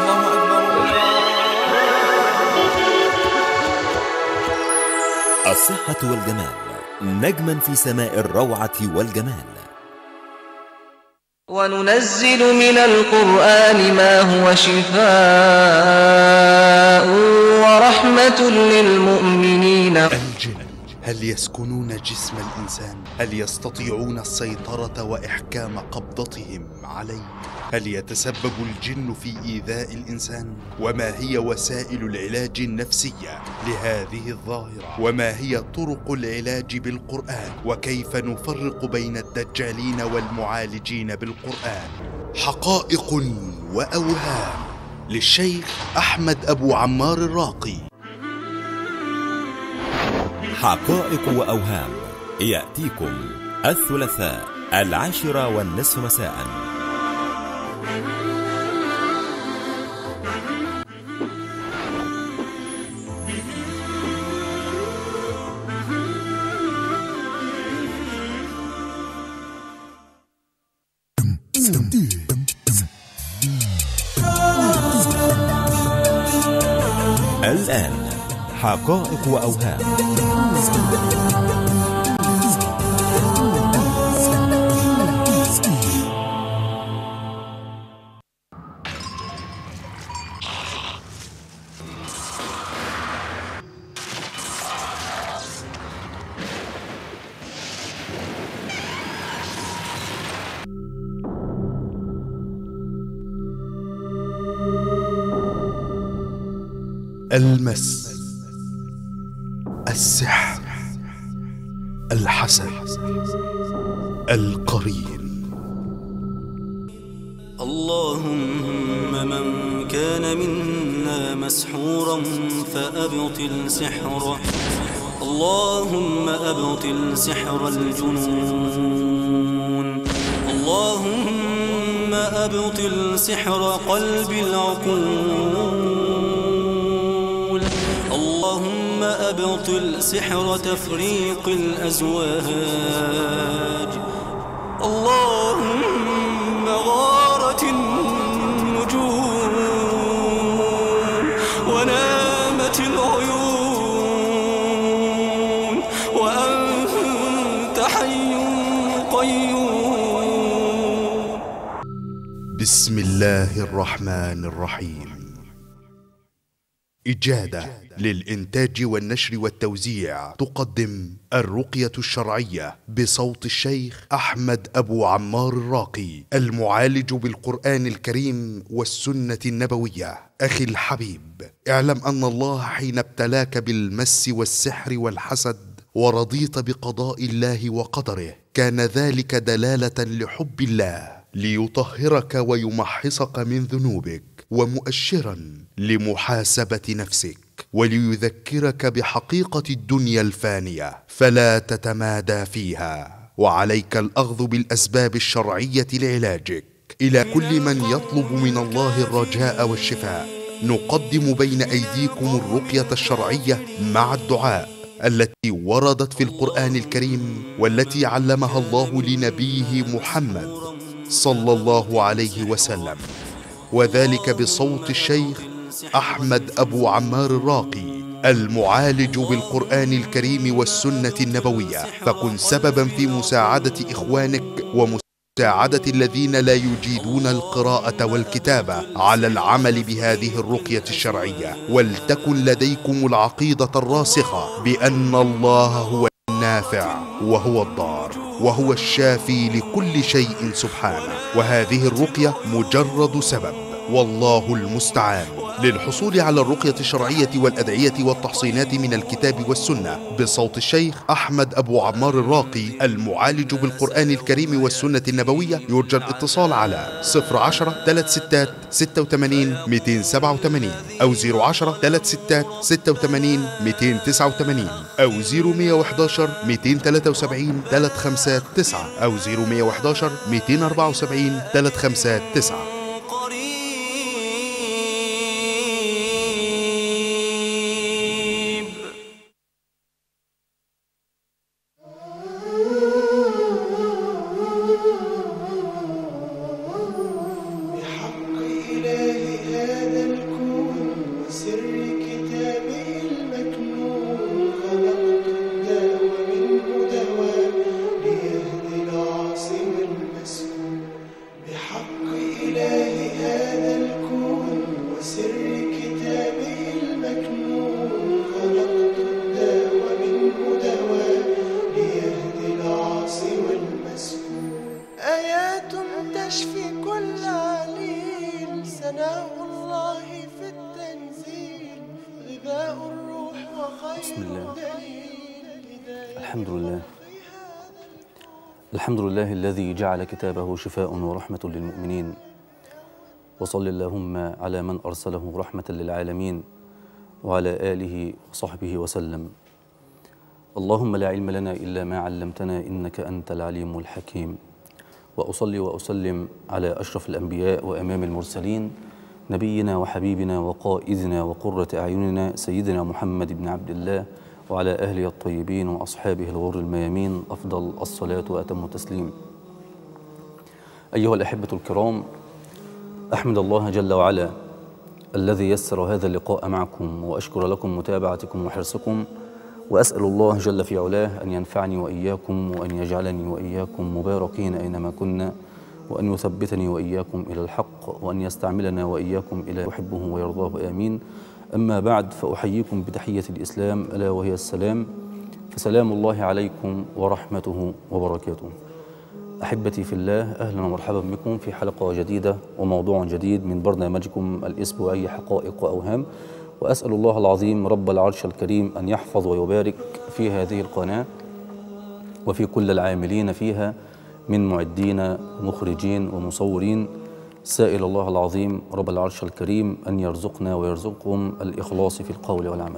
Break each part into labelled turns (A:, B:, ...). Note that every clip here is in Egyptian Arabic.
A: الله أكبر
B: الصحة والجمال نجما في سماء الروعة والجمال
C: وننزل من القرآن ما هو شفاء ورحمة للمؤمنين
D: الجن هل يسكنون جسم الإنسان؟ هل يستطيعون السيطرة وإحكام قبضتهم عليه؟ هل يتسبب الجن في إيذاء الإنسان؟ وما هي وسائل العلاج النفسية لهذه الظاهرة؟ وما هي طرق العلاج بالقرآن؟ وكيف نفرق بين الدجالين والمعالجين بالقرآن؟ حقائق وأوهام للشيخ أحمد أبو عمار الراقي
B: حقائق وأوهام يأتيكم الثلاثاء العاشرة والنصف مساء الآن حقائق وأوهام
D: المس السحر الحسد القرين
E: اللهم من كان منا مسحورا فأبطل سحره اللهم أبطل سحر الجنون اللهم أبطل سحر قلب العقول اللهم أبطل سحر تفريق الأزواج اللهم غارت النجوم ونامت العيون وأنت حي قيوم
D: بسم الله الرحمن الرحيم إجادة للإنتاج والنشر والتوزيع تقدم الرقية الشرعية بصوت الشيخ أحمد أبو عمار الراقي المعالج بالقرآن الكريم والسنة النبوية أخي الحبيب اعلم أن الله حين ابتلاك بالمس والسحر والحسد ورضيت بقضاء الله وقدره كان ذلك دلالة لحب الله ليطهرك ويمحصك من ذنوبك ومؤشرا لمحاسبه نفسك وليذكرك بحقيقه الدنيا الفانيه فلا تتمادى فيها وعليك الاخذ بالاسباب الشرعيه لعلاجك الى كل من يطلب من الله الرجاء والشفاء نقدم بين ايديكم الرقيه الشرعيه مع الدعاء التي وردت في القران الكريم والتي علمها الله لنبيه محمد صلى الله عليه وسلم وذلك بصوت الشيخ احمد ابو عمار الراقي المعالج بالقران الكريم والسنه النبويه فكن سببا في مساعده اخوانك ومساعده الذين لا يجيدون القراءه والكتابه على العمل بهذه الرقيه الشرعيه ولتكن لديكم العقيده الراسخه بان الله هو النافع وهو الضار وهو الشافي لكل شيء سبحانه وهذه الرقيه مجرد سبب والله المستعان للحصول على الرقية الشرعية والأدعية والتحصينات من الكتاب والسنة بصوت الشيخ أحمد أبو عمار الراقي المعالج بالقرآن الكريم والسنة النبوية يرجى الاتصال على 010 36 86 287 أو 010 36 86 289 أو 0111 273 359 أو 0111 274 359
E: قريب
F: بحق إله هذا
A: ثناء الله في التنزيل غذاء الروح وخير
F: بسم الله.
A: دليل هداية
F: الحمد لله الحمد لله الذي جعل كتابه شفاء ورحمة للمؤمنين وصل اللهم على من أرسله رحمة للعالمين وعلى آله وصحبه وسلم اللهم لا علم لنا إلا ما علمتنا إنك أنت العليم الحكيم وأصلي وأسلم على أشرف الأنبياء وأمام المرسلين نبينا وحبيبنا وقائدنا وقرة أعيننا سيدنا محمد بن عبد الله وعلى أهله الطيبين وأصحابه الغر الميامين أفضل الصلاة وأتم التسليم أيها الأحبة الكرام أحمد الله جل وعلا الذي يسر هذا اللقاء معكم وأشكر لكم متابعتكم وحرصكم وأسأل الله جل في علاه أن ينفعني وإياكم وأن يجعلني وإياكم مباركين أينما كنا وأن يثبتني وإياكم إلى الحق وأن يستعملنا وإياكم إلى يحبه ويرضاه آمين أما بعد فأحييكم بتحية الإسلام ألا وهي السلام فسلام الله عليكم ورحمته وبركاته أحبتي في الله أهلا ومرحبا بكم في حلقة جديدة وموضوع جديد من برنامجكم الأسبوعي حقائق وأوهام وأسأل الله العظيم رب العرش الكريم أن يحفظ ويبارك في هذه القناة وفي كل العاملين فيها من معدين مخرجين ومصورين سائل الله العظيم رب العرش الكريم أن يرزقنا ويرزقكم الإخلاص في القول والعمل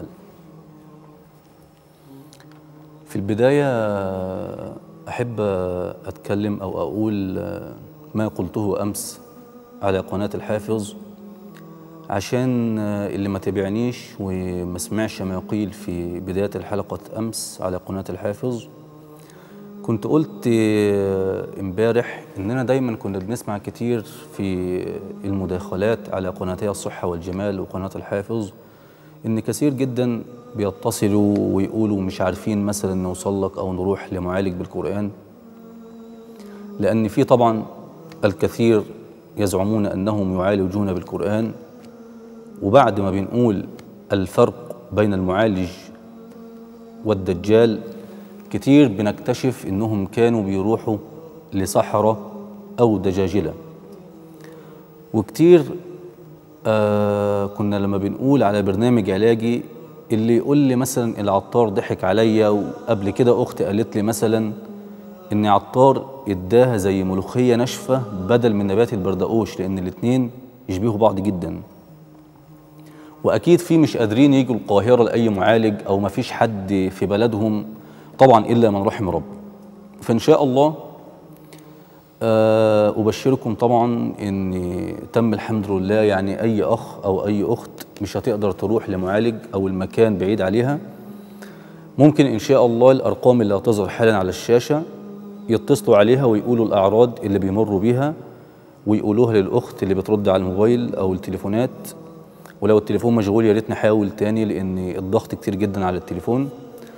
F: في البداية أحب أتكلم أو أقول ما قلته أمس على قناة الحافظ عشان اللي ما تابعنيش وما سمعش ما قيل في بداية الحلقة أمس على قناة الحافظ كنت قلت امبارح اننا دايما كنا بنسمع كتير في المداخلات على قناتي الصحة والجمال وقناة الحافظ ان كثير جدا بيتصلوا ويقولوا مش عارفين مثلا نوصل لك او نروح لمعالج بالقرآن لان في طبعا الكثير يزعمون انهم يعالجون بالقرآن وبعد ما بنقول الفرق بين المعالج والدجال كتير بنكتشف انهم كانوا بيروحوا لصحراء او دجاجله وكتير آه كنا لما بنقول على برنامج علاجي اللي يقول لي مثلا العطار ضحك عليا وقبل كده اختي قالت لي مثلا ان عطار اداها زي ملوخيه ناشفه بدل من نبات البردقوش لان الاتنين يشبهوا بعض جدا واكيد في مش قادرين يجوا القاهره لاي معالج او ما فيش حد في بلدهم طبعا الا من رحم رب فان شاء الله أه ابشركم طبعا ان تم الحمد لله يعني اي اخ او اي اخت مش هتقدر تروح لمعالج او المكان بعيد عليها ممكن ان شاء الله الارقام اللي هتظهر حالا على الشاشه يتصلوا عليها ويقولوا الاعراض اللي بيمروا بيها ويقولوها للاخت اللي بترد على الموبايل او التليفونات ولو التليفون مشغول يا ريت نحاول تاني لان الضغط كتير جدا على التليفون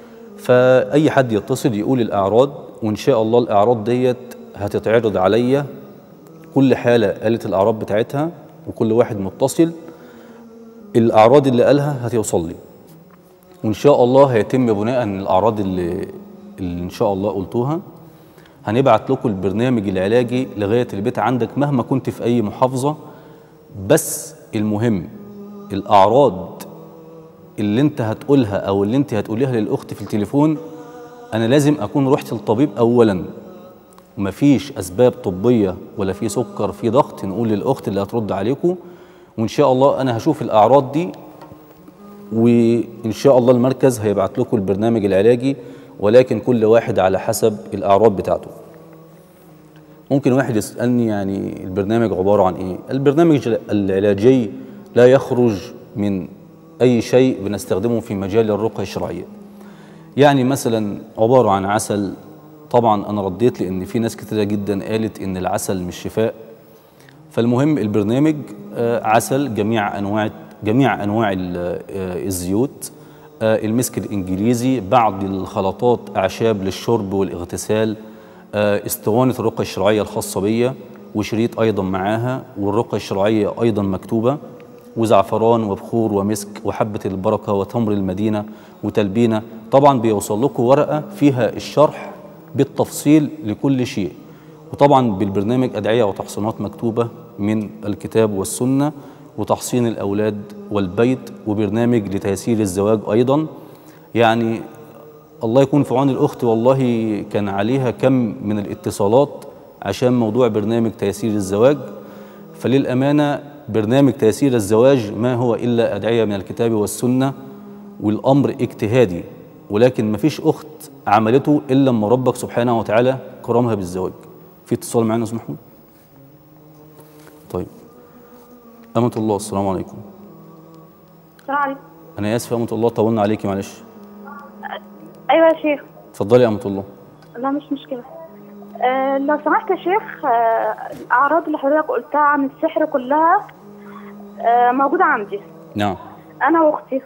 F: فاي حد يتصل يقول الاعراض وان شاء الله الاعراض ديت هتتعرض عليا كل حاله قالت الاعراض بتاعتها وكل واحد متصل الاعراض اللي قالها هتوصل لي وان شاء الله هيتم بناء الاعراض اللي, اللي ان شاء الله قلتوها هنبعت لكم البرنامج العلاجي لغايه البيت عندك مهما كنت في اي محافظه بس المهم الاعراض اللي انت هتقولها او اللي انت هتقوليها للاخت في التليفون انا لازم اكون رحت للطبيب اولا ومفيش اسباب طبيه ولا في سكر في ضغط نقول للاخت اللي هترد عليكم وان شاء الله انا هشوف الاعراض دي وان شاء الله المركز هيبعت لكم البرنامج العلاجي ولكن كل واحد على حسب الاعراض بتاعته ممكن واحد يسالني يعني البرنامج عباره عن ايه البرنامج العلاجي لا يخرج من أي شيء بنستخدمه في مجال الرقية الشرعية يعني مثلا عبارة عن عسل طبعا أنا رديت لأن في ناس كتيرة جدا قالت إن العسل مش شفاء فالمهم البرنامج عسل جميع أنواع جميع أنواع الزيوت المسك الإنجليزي بعض الخلطات أعشاب للشرب والاغتسال اسطوانة الرقية الشرعية الخاصة بيا وشريط أيضا معاها والرقية الشرعية أيضا مكتوبة وزعفران وبخور ومسك وحبة البركة وتمر المدينة وتلبينة طبعا بيوصل لكم ورقة فيها الشرح بالتفصيل لكل شيء وطبعا بالبرنامج أدعية وتحصينات مكتوبة من الكتاب والسنة وتحصين الأولاد والبيت وبرنامج لتيسير الزواج أيضا يعني الله يكون في عون الأخت والله كان عليها كم من الاتصالات عشان موضوع برنامج تيسير الزواج فللأمانة برنامج تيسير الزواج ما هو إلا أدعية من الكتاب والسنة والأمر اجتهادي ولكن ما فيش أخت عملته إلا لما ربك سبحانه وتعالى كرمها بالزواج في اتصال معانا يا أستاذ محمود طيب أمة الله السلام عليكم
G: السلام عليكم
F: أنا آسف يا أمة الله طولنا عليكي معلش
G: ايوه يا شيخ
F: اتفضلي يا أمة الله
G: لا مش مشكله آه لو سمحت يا شيخ آه الاعراض اللي حضرتك قلتها عن السحر كلها آه موجوده عندي
F: نعم
G: انا واختي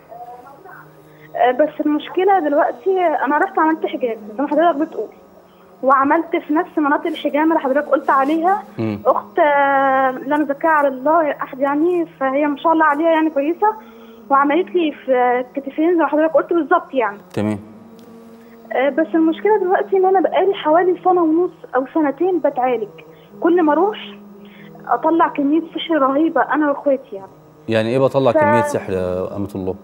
G: آه بس المشكله دلوقتي انا رحت عملت حجاب زي ما حضرتك بتقول وعملت في نفس مناطق الحجامه اللي حضرتك قلت عليها
F: مم.
G: اخت آه لا نزكيها على الله احد يعني فهي ما شاء الله عليها يعني كويسه وعملت لي في كتفين زي ما حضرتك قلت بالظبط يعني
F: تمام
G: آه، بس المشكله دلوقتي ان انا بقالي حوالي سنه ونص او سنتين بتعالج كل ما اروح اطلع كميه سحر رهيبه انا واخواتي يعني
F: يعني إيه بطلع
G: ف-
F: كمية سحر يا أمة الله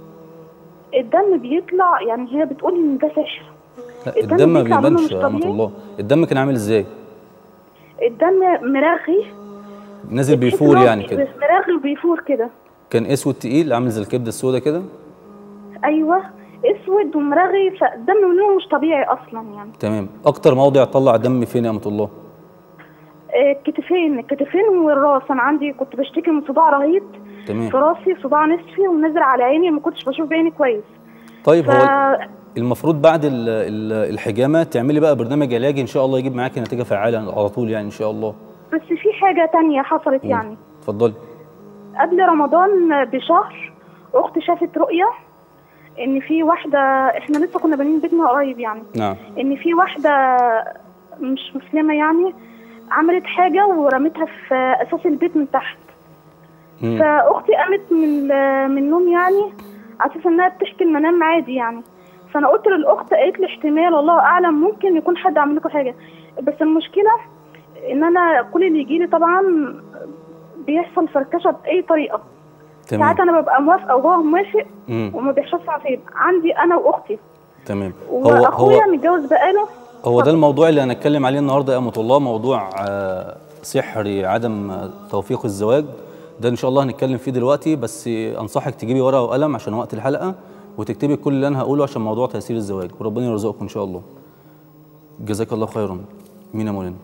G: الدم بيطلع يعني هي بتقول ان ده سحر
F: لا
G: الدم
F: الدم ما
G: بيطلع لونه
F: بيبانش
G: مش
F: يا أمة
G: طبيعي.
F: الله الدم كان عامل إزاي
G: الدم مراغي
F: نازل
G: تحس
F: بيفور
G: إن هو
F: يعني كده
G: مراغي وبيفور كده
F: كان اسود تقيل عامل زي الكبده السوداء كده
G: ايوه اسود ومراغي فالدم لونه مش طبيعي اصلا يعني
F: تمام اكتر موضع طلع دم فين يا امه الله
G: آه، الكتفين الكتفين والراس انا عندي كنت بشتكي من صداع رهيب
F: تمام
G: في راسي صداع نصفي ونزل على عيني ما كنتش بشوف بعيني كويس
F: طيب
G: ف...
F: هو المفروض بعد ال- ال- الحجامه تعملي بقى برنامج علاجي ان شاء الله يجيب معاكي نتيجه فعاله على طول يعني ان شاء الله
G: بس في حاجة تانية حصلت
F: قولي.
G: يعني
F: اتفضلي
G: قبل رمضان بشهر أختي شافت رؤية إن في واحدة إحنا لسه كنا بانيين بيتنا قريب يعني
F: نعم
G: إن في واحدة مش مسلمة يعني عملت حاجة ورمتها في أساس البيت من تحت
F: مم.
G: فأختي قامت من من النوم يعني على أساس إنها بتحكي المنام عادي يعني فأنا قلت للأخت قالت لي احتمال الله أعلم ممكن يكون حد عمل لكم حاجة بس المشكلة إن أنا كل اللي يجيلي طبعا بيحصل فركشة بأي طريقة ساعات
F: تمام
G: أنا ببقى موافقة وهو موافق
F: مم.
G: وما بيحصلش عصيب عندي أنا وأختي
F: تمام هو
G: وأخويا
F: هو
G: متجوز بقاله
F: هو ده الموضوع اللي هنتكلم عليه النهارده يا امه الله موضوع آه، سحر عدم آه، توفيق الزواج ده ان شاء الله هنتكلم فيه دلوقتي بس انصحك تجيبي ورقه وقلم عشان وقت الحلقه وتكتبي كل اللي انا هقوله عشان موضوع تيسير الزواج وربنا يرزقكم ان شاء الله جزاك الله خيرا مين يا مولانا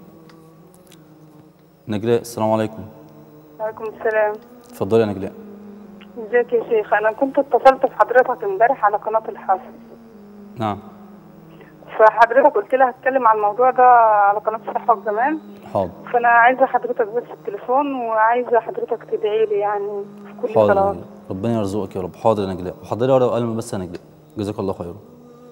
F: نجلاء السلام عليكم
H: وعليكم السلام
F: اتفضلي يا نجلاء
H: ازيك يا شيخ انا كنت اتصلت بحضرتك امبارح على قناه الحافظ
F: نعم
H: فحضرتك قلت لي هتكلم عن الموضوع ده على قناه الصحه والجمال
F: حاضر
H: فانا عايزه حضرتك بس التليفون وعايزه حضرتك تدعي لي يعني في كل
F: حاضر يا
H: صلوات
F: نجلاء. ربنا يرزقك يا رب حاضر يا نجلاء وحضري ورقه وقلم بس يا نجلاء جزاك الله خيرا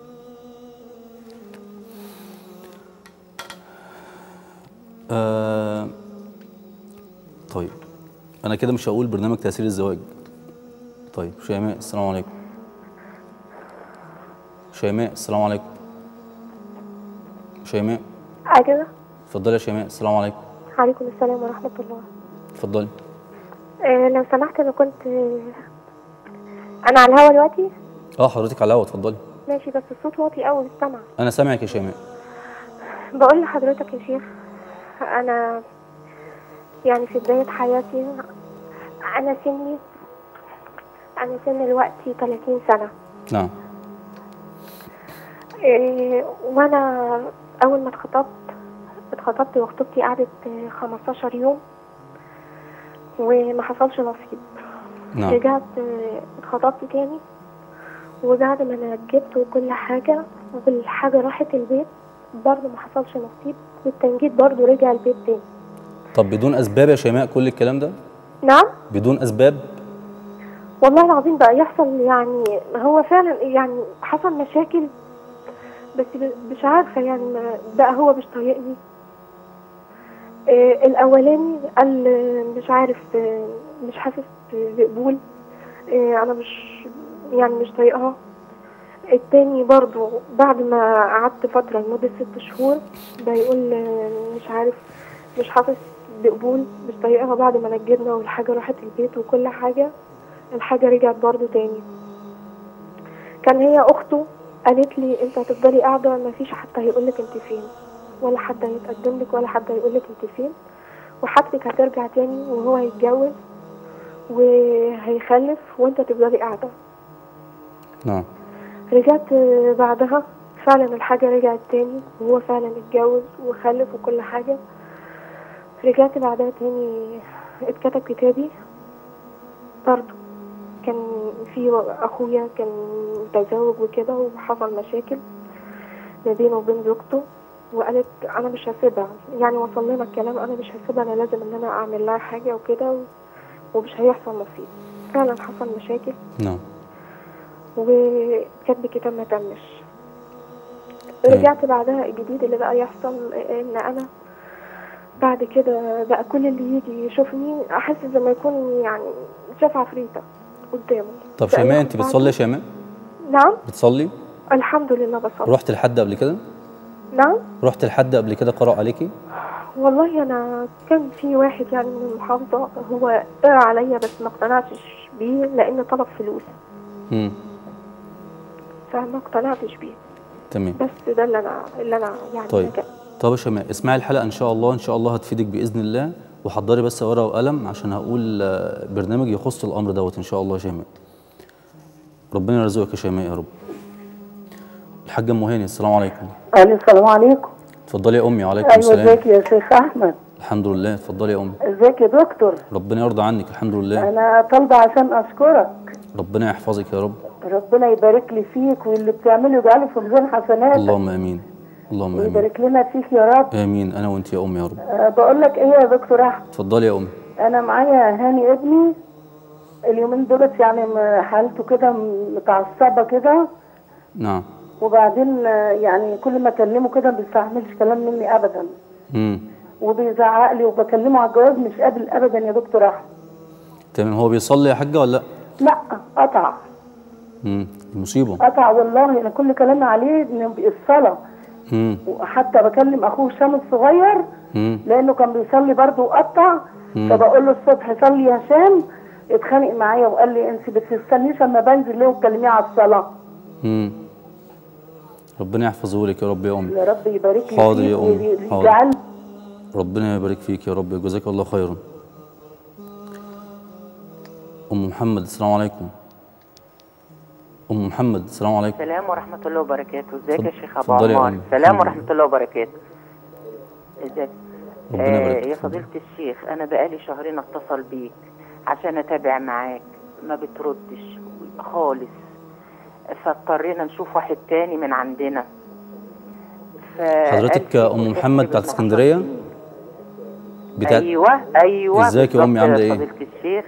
F: آه طيب انا كده مش هقول برنامج تاثير الزواج طيب شيماء السلام عليكم شيماء السلام عليكم شيماء
I: أيوة
F: اتفضلي يا شيماء السلام عليكم
I: عليكم السلام ورحمة الله
F: اتفضلي
I: آه لو سمحت أنا كنت أنا على الهوا دلوقتي
F: اه حضرتك على الهوا اتفضلي
I: ماشي بس الصوت واطي أوي للسمع
F: انا سامعك يا شيماء
I: بقول لحضرتك يا شيخ أنا يعني في بداية حياتي أنا سني أنا سن دلوقتي 30 سنة
F: نعم
I: إيه وأنا أول ما اتخطبت اتخطبت وخطوبتي قعدت آه، 15 يوم وما حصلش نصيب
F: نعم
I: رجعت آه، اتخطبت تاني وبعد ما انا جبت وكل حاجة والحاجة راحت البيت برضه ما حصلش نصيب والتنجيد برضه رجع البيت تاني
F: طب بدون اسباب يا شيماء كل الكلام ده
I: نعم
F: بدون اسباب
I: والله العظيم بقى يحصل يعني هو فعلا يعني حصل مشاكل بس ب- مش عارفة يعني ما- بقى هو مش طايقني آه، الأولاني قال آه، مش عارف آه، مش حاسس بقبول آه، أنا مش يعني مش طايقها التاني برضو بعد ما قعدت فترة لمدة ست شهور بيقول آه، مش عارف مش حاسس بقبول مش طايقاها بعد ما نجدنا والحاجة راحت البيت وكل حاجة الحاجة رجعت برضو تاني كان هي أخته قالت لي انت هتفضلي قاعدة مفيش حد هيقولك انت فين ولا حد هيتقدم لك ولا حد هيقولك انت فين وحاجتك هترجع تاني وهو هيتجوز وهيخلف وانت تفضلي قاعدة
F: نعم
I: رجعت آه، بعدها فعلا الحاجة رجعت تاني وهو فعلا اتجوز وخلف وكل حاجة رجعت بعدها تاني اتكتب كتابي برضه كان في اخويا كان متزوج وكده وحصل مشاكل ما بينه وبين زوجته وقالت انا مش هسيبها يعني وصل لنا الكلام انا مش هسيبها انا لازم ان انا اعمل لها حاجه وكده و- ومش هيحصل نصيب فعلا حصل مشاكل
F: نعم
I: وكتب الكتاب ما تمش
F: أيوة.
I: رجعت بعدها الجديد اللي بقى يحصل ان انا بعد كده بقى كل اللي يجي يشوفني احس زي ما يكون يعني شاف عفريته قدامه
F: طب
I: بقى
F: شيماء
I: ياخد
F: انت
I: بعضه.
F: بتصلي يا شيماء
I: نعم
F: بتصلي
I: الحمد لله بصلي
F: رحت لحد قبل كده
I: نعم
F: رحت لحد قبل كده قرأ عليكي
I: والله انا كان في واحد يعني من المحافظه هو قرا عليا بس ما اقتنعتش بيه لان طلب فلوس
F: امم
I: فما اقتنعتش بيه
F: تمام
I: بس ده اللي انا اللي انا يعني
F: طيب
I: لجأت.
F: طب يا شيماء اسمعي الحلقه ان شاء الله ان شاء الله هتفيدك باذن الله وحضري بس ورقه وقلم عشان هقول آه، برنامج يخص الامر دوت ان شاء الله يا شيماء ربنا يرزقك يا شيماء يا رب الحاجه ام هاني السلام عليكم
J: الو السلام عليكم
F: اتفضلي يا امي وعليكم
J: ايوه
F: السلام
J: ازيك يا شيخ احمد
F: الحمد لله اتفضلي يا امي
J: ازيك يا دكتور
F: ربنا يرضى عنك الحمد لله
J: انا طالبه عشان اشكرك
F: ربنا يحفظك يا رب
J: ربنا يبارك لي فيك واللي بتعمله يجعله في ميزان حسناتك
F: اللهم امين اللهم امين
J: ويبارك لنا فيك يا رب
F: امين انا وانت يا امي يا رب
J: أه بقول لك ايه يا دكتور احمد
F: اتفضلي يا امي
J: انا معايا هاني ابني اليومين دولت يعني م- حالته كده م- متعصبه كده
F: نعم
J: وبعدين آه، يعني كل ما اكلمه كده ما بيستحملش كلام مني ابدا
F: امم
J: وبيزعق لي وبكلمه على الجواز مش قابل ابدا يا دكتور احمد
F: تمام هو بيصلي يا حاجه ولا لا
J: لا قطع
F: امم مصيبه
J: قطع والله انا كل كلامي عليه انه الصلاه
F: امم
J: وحتى بكلم اخوه هشام الصغير
F: امم
J: لانه كان بيصلي برضه وقطع
F: مم.
J: فبقول له الصبح صلي يا هشام اتخانق معايا وقال لي انت بتستنيش اما بنزل ليه وتكلميه على الصلاه
F: امم ربنا يحفظه لك يا رب يا امي
J: يا رب يبارك لي
F: حاضر
J: فيك
F: يا أمي،
J: ويجعل
F: حاضر. ربنا يبارك فيك يا رب جزاك الله خيرا ام محمد السلام عليكم ام محمد السلام عليكم
K: السلام ورحمة الله وبركاته ازيك يا
F: اتفضل-
K: شيخ أبو
F: اتفضلي يا
K: عمار
F: أمي.
K: السلام
F: الحمد
K: ورحمة الله وبركاته ازيك
F: ربنا
K: آه
F: يبارك
K: يا
F: فيك.
K: فضيلة الشيخ أنا بقالي شهرين أتصل بيك عشان أتابع معاك ما بتردش خالص فاضطرينا نشوف واحد تاني من عندنا ف-
F: حضرتك
K: ألف
F: ام محمد بتاعت اسكندريه بتاعت
K: ايوه ايوه
F: ازيك يا أمي،
K: بالظبط
F: عاملة إيه؟
K: فضيلة الشيخ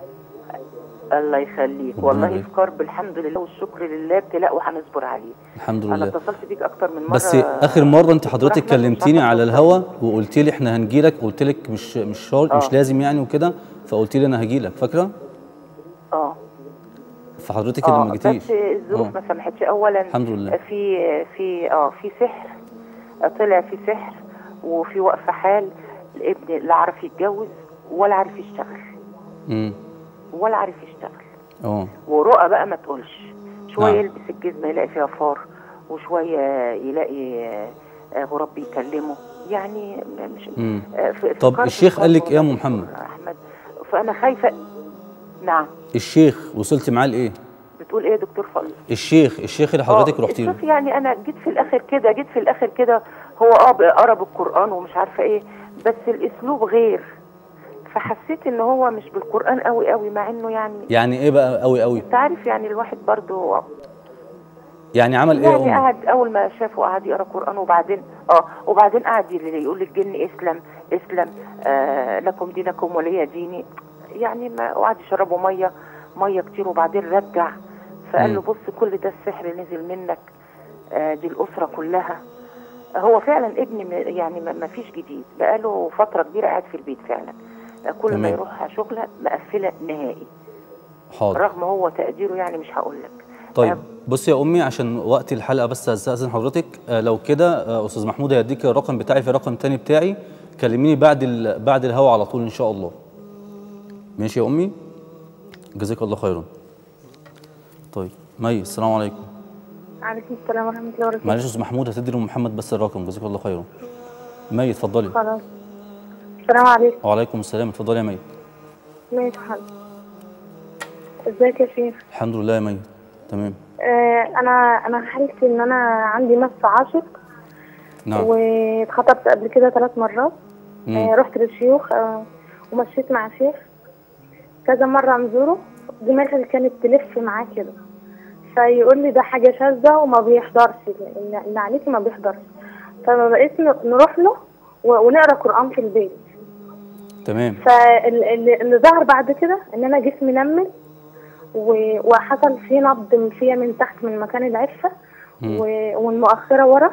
K: الله يخليك
F: ربنا
K: والله
F: يبارك.
K: في كرب الحمد لله والشكر لله ابتلاء وهنصبر عليه
F: الحمد
K: انا
F: لله
K: اتصلت بيك اكتر من مره
F: بس اخر مره انت حضرتك
K: ورحمة الله
F: كلمتيني
K: مش
F: على
K: عارفة
F: الهوا وقلت لي احنا هنجيلك قلت لك مش مش شار... مش
K: آه.
F: لازم يعني وكده فقلت لي انا هجيلك فاكره
K: اه
F: فحضرتك اللي
K: اه
F: ما جيتيش
K: بس الظروف
F: آه.
K: ما سمحتش اولا
F: الحمد لله.
K: في في اه في سحر طلع في سحر وفي وقف حال الابن لا عارف يتجوز ولا عارف يشتغل
F: امم
K: ولا عارف يشتغل
F: اه
K: ورؤى بقى ما تقولش شويه
F: نعم.
K: يلبس الجزمه يلاقي فيها فار وشويه يلاقي آه، غراب بيكلمه يعني مش
F: امم
K: آه، في- في
F: طب
K: قرب
F: الشيخ قال لك
K: الصبر
F: ايه يا ام محمد
K: احمد فانا خايفه نعم
F: الشيخ وصلت معاه لايه
K: بتقول ايه يا دكتور فضل
F: الشيخ الشيخ اللي حضرتك
K: آه،
F: رحتي له
K: شوف يعني انا جيت في الاخر كده جيت في الاخر كده هو اه قرا بالقران ومش عارفه ايه بس الاسلوب غير فحسيت ان هو مش بالقران قوي قوي مع انه يعني
F: يعني ايه بقى قوي قوي
K: انت عارف يعني الواحد برضو
F: يعني عمل ايه يا
K: يعني
F: ام
K: قعد اول ما شافه قعد يقرا قران وبعدين اه وبعدين قعد ي- يقول للجن اسلم اسلم آه لكم دينكم ولي ديني يعني ما وقعد يشربوا ميه ميه كتير وبعدين رجع فقال له
F: مم.
K: بص كل ده السحر نزل منك آه دي الاسره كلها هو فعلا ابني م- يعني ما ما فيش جديد بقاله فتره كبيره قاعد في البيت فعلا آه، كل ما
F: تمام.
K: يروح شغله مقفله نهائي
F: حاضر
K: رغم هو تقديره يعني مش هقول لك
F: طيب بصي يا امي عشان وقت الحلقه بس استاذن حضرتك آه، لو كده آه، استاذ محمود هيديك الرقم بتاعي في رقم تاني بتاعي كلميني بعد ال... بعد الهوا على طول ان شاء الله ماشي يا امي جزاك الله خيرا طيب مي السلام عليكم
I: عليكم السلام ورحمة الله وبركاته
F: معلش يا استاذ محمود هتدي لأم محمد بس الرقم جزاك الله خيرا مي اتفضلي
I: خلاص السلام عليكم
F: وعليكم السلام اتفضلي يا مي
I: ماشي حاضر ازيك يا شيخ
F: الحمد لله يا مي تمام
I: آه انا انا حالتي ان انا عندي مس عاشق
F: نعم
I: واتخطبت قبل كده ثلاث مرات
F: مم.
I: آه رحت للشيوخ آه ومشيت مع شيخ كذا مرة نزوره دماغي كانت تلف معاه كده فيقول لي ده حاجة شاذة وما بيحضرش اللي اللي عليكي ما بيحضرش فما بقيت ن- نروح له و- ونقرا قرآن في البيت
F: تمام
I: فاللي اللي ظهر بعد كده ان انا جسمي نمل و- وحصل فيه نبض من فيا من تحت من مكان العفة
F: مم.
I: و- والمؤخرة ورا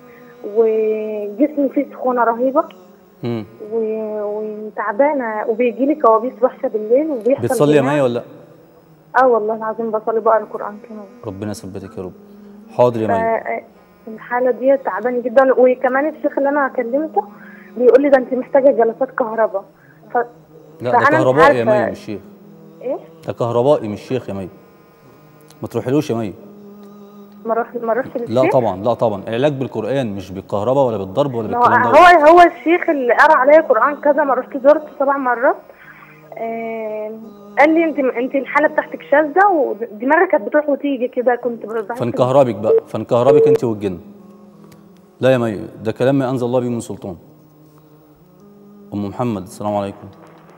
I: وجسمي فيه سخونة رهيبة
F: مم.
I: و- وتعبانة وبيجي لي كوابيس وحشة بالليل وبيحصل
F: بتصلي يا
I: جنان.
F: مي ولا لا
I: اه والله العظيم بصلي بقرا القرآن كمان
F: ربنا يثبتك يا رب حاضر يا مي
I: فالحالة دي تعبانة جدا وكمان الشيخ اللي انا كلمته بيقول لي ده انت محتاجة جلسات كهرباء ف...
F: لا ده
I: فأنا مش
F: كهربائي يا
I: عارفة
F: مي مش شيخ
I: ايه
F: ده كهربائي مش شيخ يا مي ما تروحيلوش يا مي
I: ما اروح ما اروحش للشيخ
F: لا طبعا لا طبعا العلاج بالقرآن مش بالكهرباء ولا بالضرب ولا
I: ما هو
F: بالكلام
I: هو
F: ده
I: هو الشيخ اللي قرا عليا قرآن كذا ما رحت زرته سبع مرات آه قال لي انت انت الحالة بتاعتك شاذة ودماغك كانت بتروح وتيجي كده كنت بحس
F: فانكهربك بقى فانكهربك انت والجن لا يا مي ده كلام ما انزل الله به من سلطان ام محمد السلام عليكم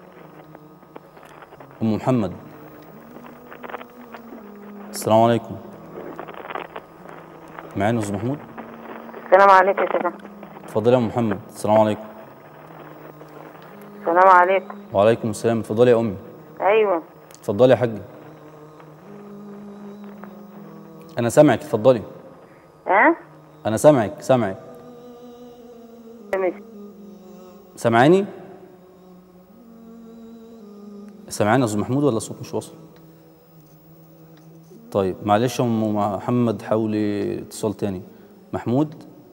F: ام محمد السلام عليكم معانا استاذ محمود
K: السلام عليكم يا شيخ
F: اتفضلي يا ام محمد السلام عليكم
K: السلام عليكم
F: وعليكم السلام اتفضلي يا امي
K: ايوه
F: اتفضلي يا حاجه انا سامعك اتفضلي
K: ها
F: انا سامعك سامعك
K: مش
F: سامعاني سامعاني يا استاذ محمود ولا الصوت مش واصل طيب معلش يا ام محمد حاولي اتصال تاني محمود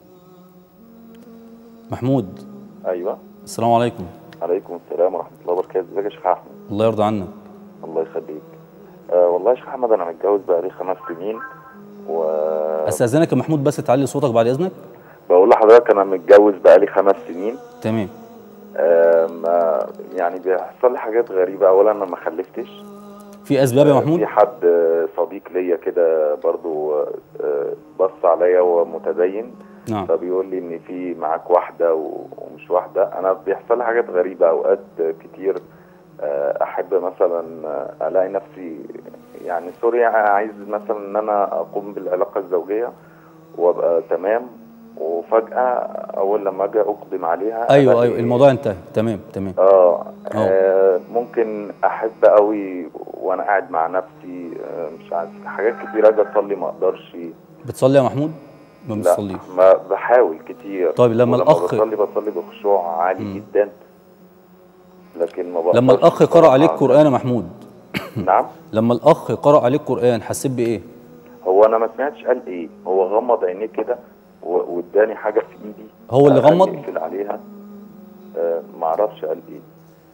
F: محمود
L: ايوه
F: السلام عليكم
L: عليكم السلام ورحمه الله وبركاته ازيك يا شيخ احمد
F: الله يرضى عنك
L: الله يخليك آه والله يا شيخ احمد انا متجوز بقالي خمس سنين و
F: استاذنك يا محمود بس تعلي صوتك بعد اذنك
L: بقول لحضرتك انا متجوز بقالي خمس سنين
F: تمام
L: آه ما يعني بيحصل لي حاجات غريبه اولا انا ما خلفتش
F: في اسباب يا
L: آه،
F: محمود
L: في حد آه، صديق ليا كده برضو آه، آه، بص عليا وهو متدين
F: نعم
L: فبيقول لي ان في معاك واحده و- ومش واحده انا بيحصل لي حاجات غريبه اوقات كتير آه، احب مثلا آه، الاقي نفسي يعني سوري يعني عايز مثلا ان انا اقوم بالعلاقه الزوجيه وابقى تمام وفجاه اول لما اجي اقدم عليها
F: ايوه
L: ألاقي-
F: ايوه الموضوع انتهى تمام تمام
L: اه آه، ممكن احب قوي وانا قاعد مع نفسي آه، مش عارف حاجات كتير اجي اصلي ما اقدرش
F: بتصلي يا محمود ما
L: لا
F: بتصليش
L: ما بحاول كتير
F: طيب لما
L: ولما
F: الأخ-
L: بصلي بصلي بخشوع عالي جدا لكن ما
F: لما
L: بقدرش
F: الاخ قرأ عليك
L: بصراحة.
F: قرآن يا محمود
L: نعم
F: لما الاخ قرأ عليك قرآن حسيت بايه
L: هو انا ما سمعتش قال ايه هو غمض عينيه كده و- واداني حاجه في ايدي
F: هو اللي
L: قال لي
F: غمض؟
L: اقفل عليها آه ما اعرفش قال ايه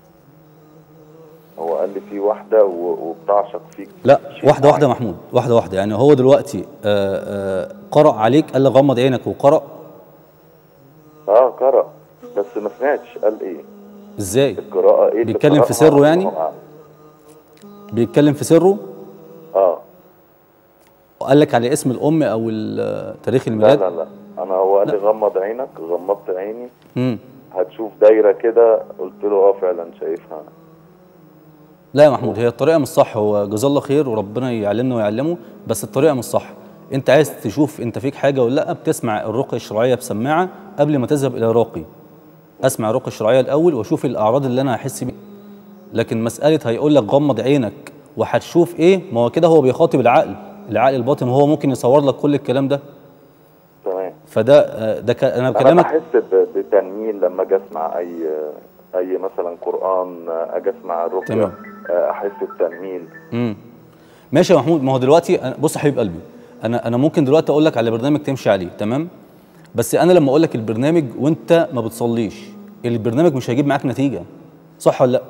L: هو قال لي في واحده و- وبتعشق فيك
F: لا واحده واحده يا محمود واحده واحده يعني هو دلوقتي آه آه قرأ عليك قال لك غمض عينك وقرأ
L: اه قرأ بس ما سمعتش قال ايه
F: ازاي
L: القراءه ايه اللي
F: بيتكلم في
L: قرأها
F: سره يعني
L: الله أعلم.
F: بيتكلم في سره
L: اه
F: وقال لك على اسم الام او ال- تاريخ
L: لا
F: الميلاد
L: لا لا انا هو قال لي غمض عينك غمضت عيني
F: مم.
L: هتشوف دايره كده قلت له اه فعلا شايفها
F: لا يا محمود هي الطريقه مش صح هو جزاه الله خير وربنا يعلمنا ويعلمه بس الطريقه مش صح انت عايز تشوف انت فيك حاجه ولا لا بتسمع الرقيه الشرعيه بسماعه قبل ما تذهب الى راقي اسمع الرقيه الشرعيه الاول واشوف الاعراض اللي انا هحس بيها لكن مساله هيقول لك غمض عينك وهتشوف ايه ما هو كده هو بيخاطب العقل العقل الباطن هو ممكن يصور لك كل الكلام ده
L: تمام
F: فده آه، ده ك... انا
L: انا
F: بكلمك
L: بحس ب- بتنميل لما اجي اسمع اي اي مثلا قران اجي اسمع الرقيه
F: تمام.
L: آه، احس بتنميل
F: امم ماشي يا محمود ما هو دلوقتي أنا- بص يا حبيب قلبي انا انا ممكن دلوقتي اقول لك على برنامج تمشي عليه تمام بس انا لما اقول لك البرنامج وانت ما بتصليش البرنامج مش هيجيب معاك نتيجه صح ولا لا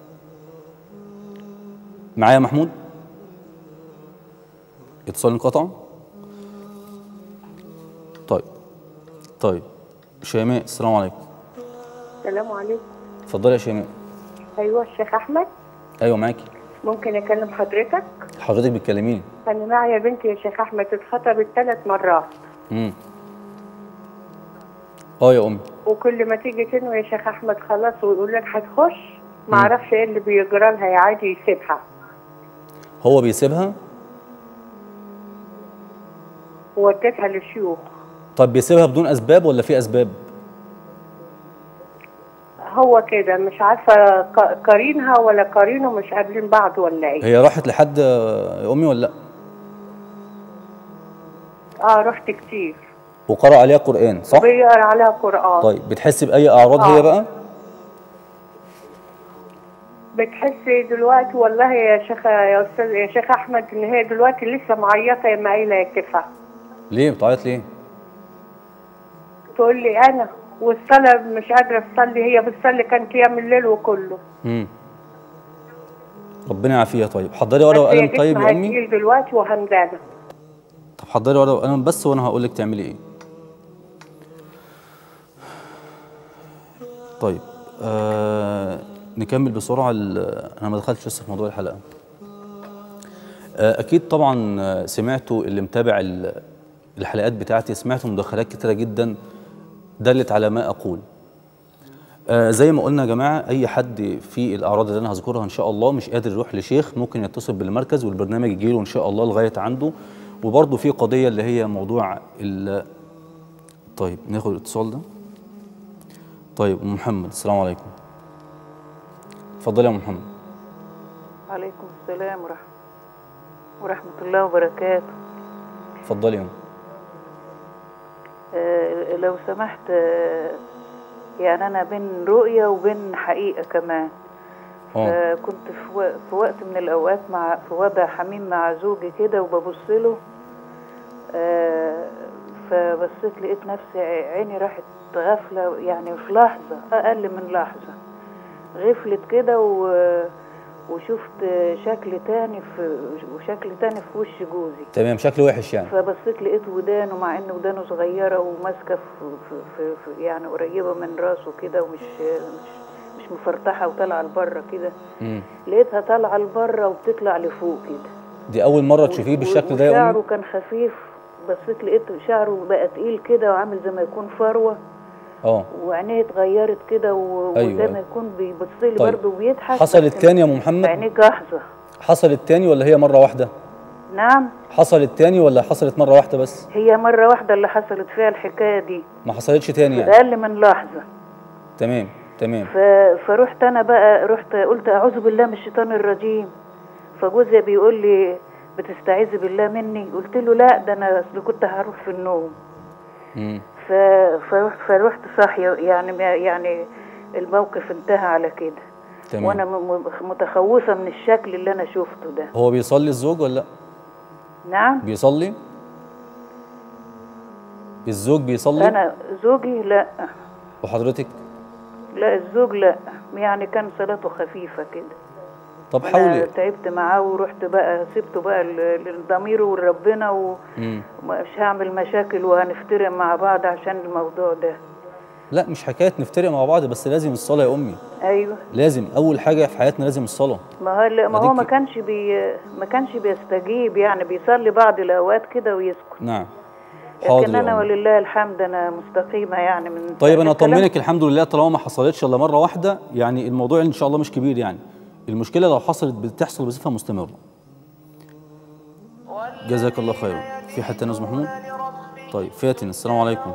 F: معايا محمود اتصال انقطع طيب طيب شيماء السلام عليكم
M: السلام عليكم
F: اتفضلي يا شيماء
M: ايوه الشيخ احمد
F: ايوه معاكي
M: ممكن اكلم حضرتك
F: حضرتك بتكلميني
M: انا معايا بنتي يا شيخ احمد اتخطبت ثلاث مرات
F: امم اه يا امي
M: وكل ما تيجي تنوي يا شيخ احمد خلاص ويقول لك هتخش ما اعرفش ايه اللي بيجرى لها يا عادي يسيبها
F: هو بيسيبها
M: ووديتها للشيوخ
F: طب بيسيبها بدون اسباب ولا في اسباب
M: هو كده مش عارفه ق- قارينها ولا قارينه مش قابلين بعض ولا ايه
F: هي راحت لحد آه، يا امي ولا لا
M: اه رحت كتير
F: وقرأ عليها قرآن صح
M: بيقرا عليها قران
F: طيب بتحسي بأي أعراض هي
M: آه.
F: بقى
M: بتحسي دلوقتي والله يا شيخ يا استاذ يا شيخ احمد ان هي دلوقتي لسه معيطه يا ما قايله يا كفا
F: ليه بتعيط ليه
M: تقول لي انا والصلاه مش قادره تصلي هي بتصلي كان قيام الليل وكله
F: امم ربنا يعافيها طيب حضري ورقه
M: بس هي
F: وقلم طيب
M: جسمها
F: يا امي
M: تقيل دلوقتي وهمدانه
F: طب حضري ورقه وقلم بس وانا هقول لك تعملي ايه طيب آه نكمل بسرعه ال- انا ما دخلتش لسه في موضوع الحلقه آه اكيد طبعا آه، سمعتوا اللي متابع ال- الحلقات بتاعتي سمعتوا مداخلات كتيره جدا دلت على ما اقول آه زي ما قلنا يا جماعه اي حد في الاعراض اللي انا هذكرها ان شاء الله مش قادر يروح لشيخ ممكن يتصل بالمركز والبرنامج يجي له ان شاء الله لغايه عنده وبرضه في قضيه اللي هي موضوع ال طيب ناخد الاتصال ده طيب ام محمد السلام عليكم اتفضلي يا ام محمد
N: عليكم السلام ورحمة ورحمة الله وبركاته
F: اتفضلي يا ام
N: آه لو سمحت آه يعني أنا بين رؤية وبين حقيقة كمان
F: اه
N: كنت في, و... في وقت من الأوقات مع في وضع حميم مع زوجي كده وببص له آه فبصيت لقيت نفسي ع- عيني راحت غفلة يعني في لحظة أقل من لحظة غفلت كده و... وشفت شكل تاني في وشكل تاني في وش جوزي
F: تمام شكله وحش يعني
N: فبصيت لقيت ودانه مع ان ودانه صغيره وماسكه في, في, في, في يعني قريبه من راسه كده ومش مش مش مفرطحه وطالعه لبره كده
F: مم.
N: لقيتها طالعه لبره وبتطلع لفوق كده
F: دي اول مره تشوفيه بالشكل ده يا
N: وشعره
F: ام
N: كان خفيف بصيت لقيت شعره بقى تقيل كده وعامل زي ما يكون فروه
F: اه
N: وعينيه اتغيرت كده و-
F: أيوة،
N: وزي ما
F: أيوة.
N: يكون بيبص لي
F: طيب.
N: برضه وبيضحك
F: حصلت
N: بس
F: تاني يا ام محمد
N: عينيه جاحظه
F: حصلت تاني ولا هي مره واحده
N: نعم
F: حصلت تاني ولا حصلت مره واحده بس
N: هي مره واحده اللي حصلت فيها الحكايه دي
F: ما حصلتش تاني
N: في
F: يعني
N: اقل من لحظه
F: تمام تمام
N: ف... فرحت انا بقى رحت قلت اعوذ بالله من الشيطان الرجيم فجوزي بيقول لي بتستعيذي بالله مني قلت له لا ده انا اصل كنت هروح في النوم
F: مم.
N: ف... فرحت فرحت صاحيه يعني ما- يعني الموقف انتهى على كده
F: تمام
N: وانا م... م- متخوفه من الشكل اللي انا شفته ده
F: هو بيصلي الزوج ولا لا
N: نعم
F: بيصلي الزوج بيصلي
N: انا زوجي لا
F: وحضرتك
N: لا الزوج لا يعني كان صلاته خفيفه كده
F: طب
N: أنا
F: حاولي
N: تعبت معاه ورحت بقى سبته بقى ل- لضميره ولربنا و...
F: مم.
N: مش هعمل مشاكل وهنفترق مع بعض عشان الموضوع ده
F: لا مش حكايه نفترق مع بعض بس لازم الصلاه يا امي
N: ايوه
F: لازم اول حاجه في حياتنا لازم الصلاه
N: ما هو لا- ما هو ما
F: أديك-
N: كانش بي ما كانش بيستجيب يعني بيصلي بعض الاوقات كده ويسكت
F: نعم حاضر
N: لكن
F: يا
N: انا
F: أمي.
N: ولله الحمد انا مستقيمه يعني من
F: طيب انا
N: الكلام-
F: اطمنك الحمد لله طالما ما حصلتش الا مره واحده يعني الموضوع ان شاء الله مش كبير يعني المشكله لو حصلت بتحصل بصفه مستمره جزاك الله خيرا في حد تاني يا أستاذ محمود طيب فاتن السلام عليكم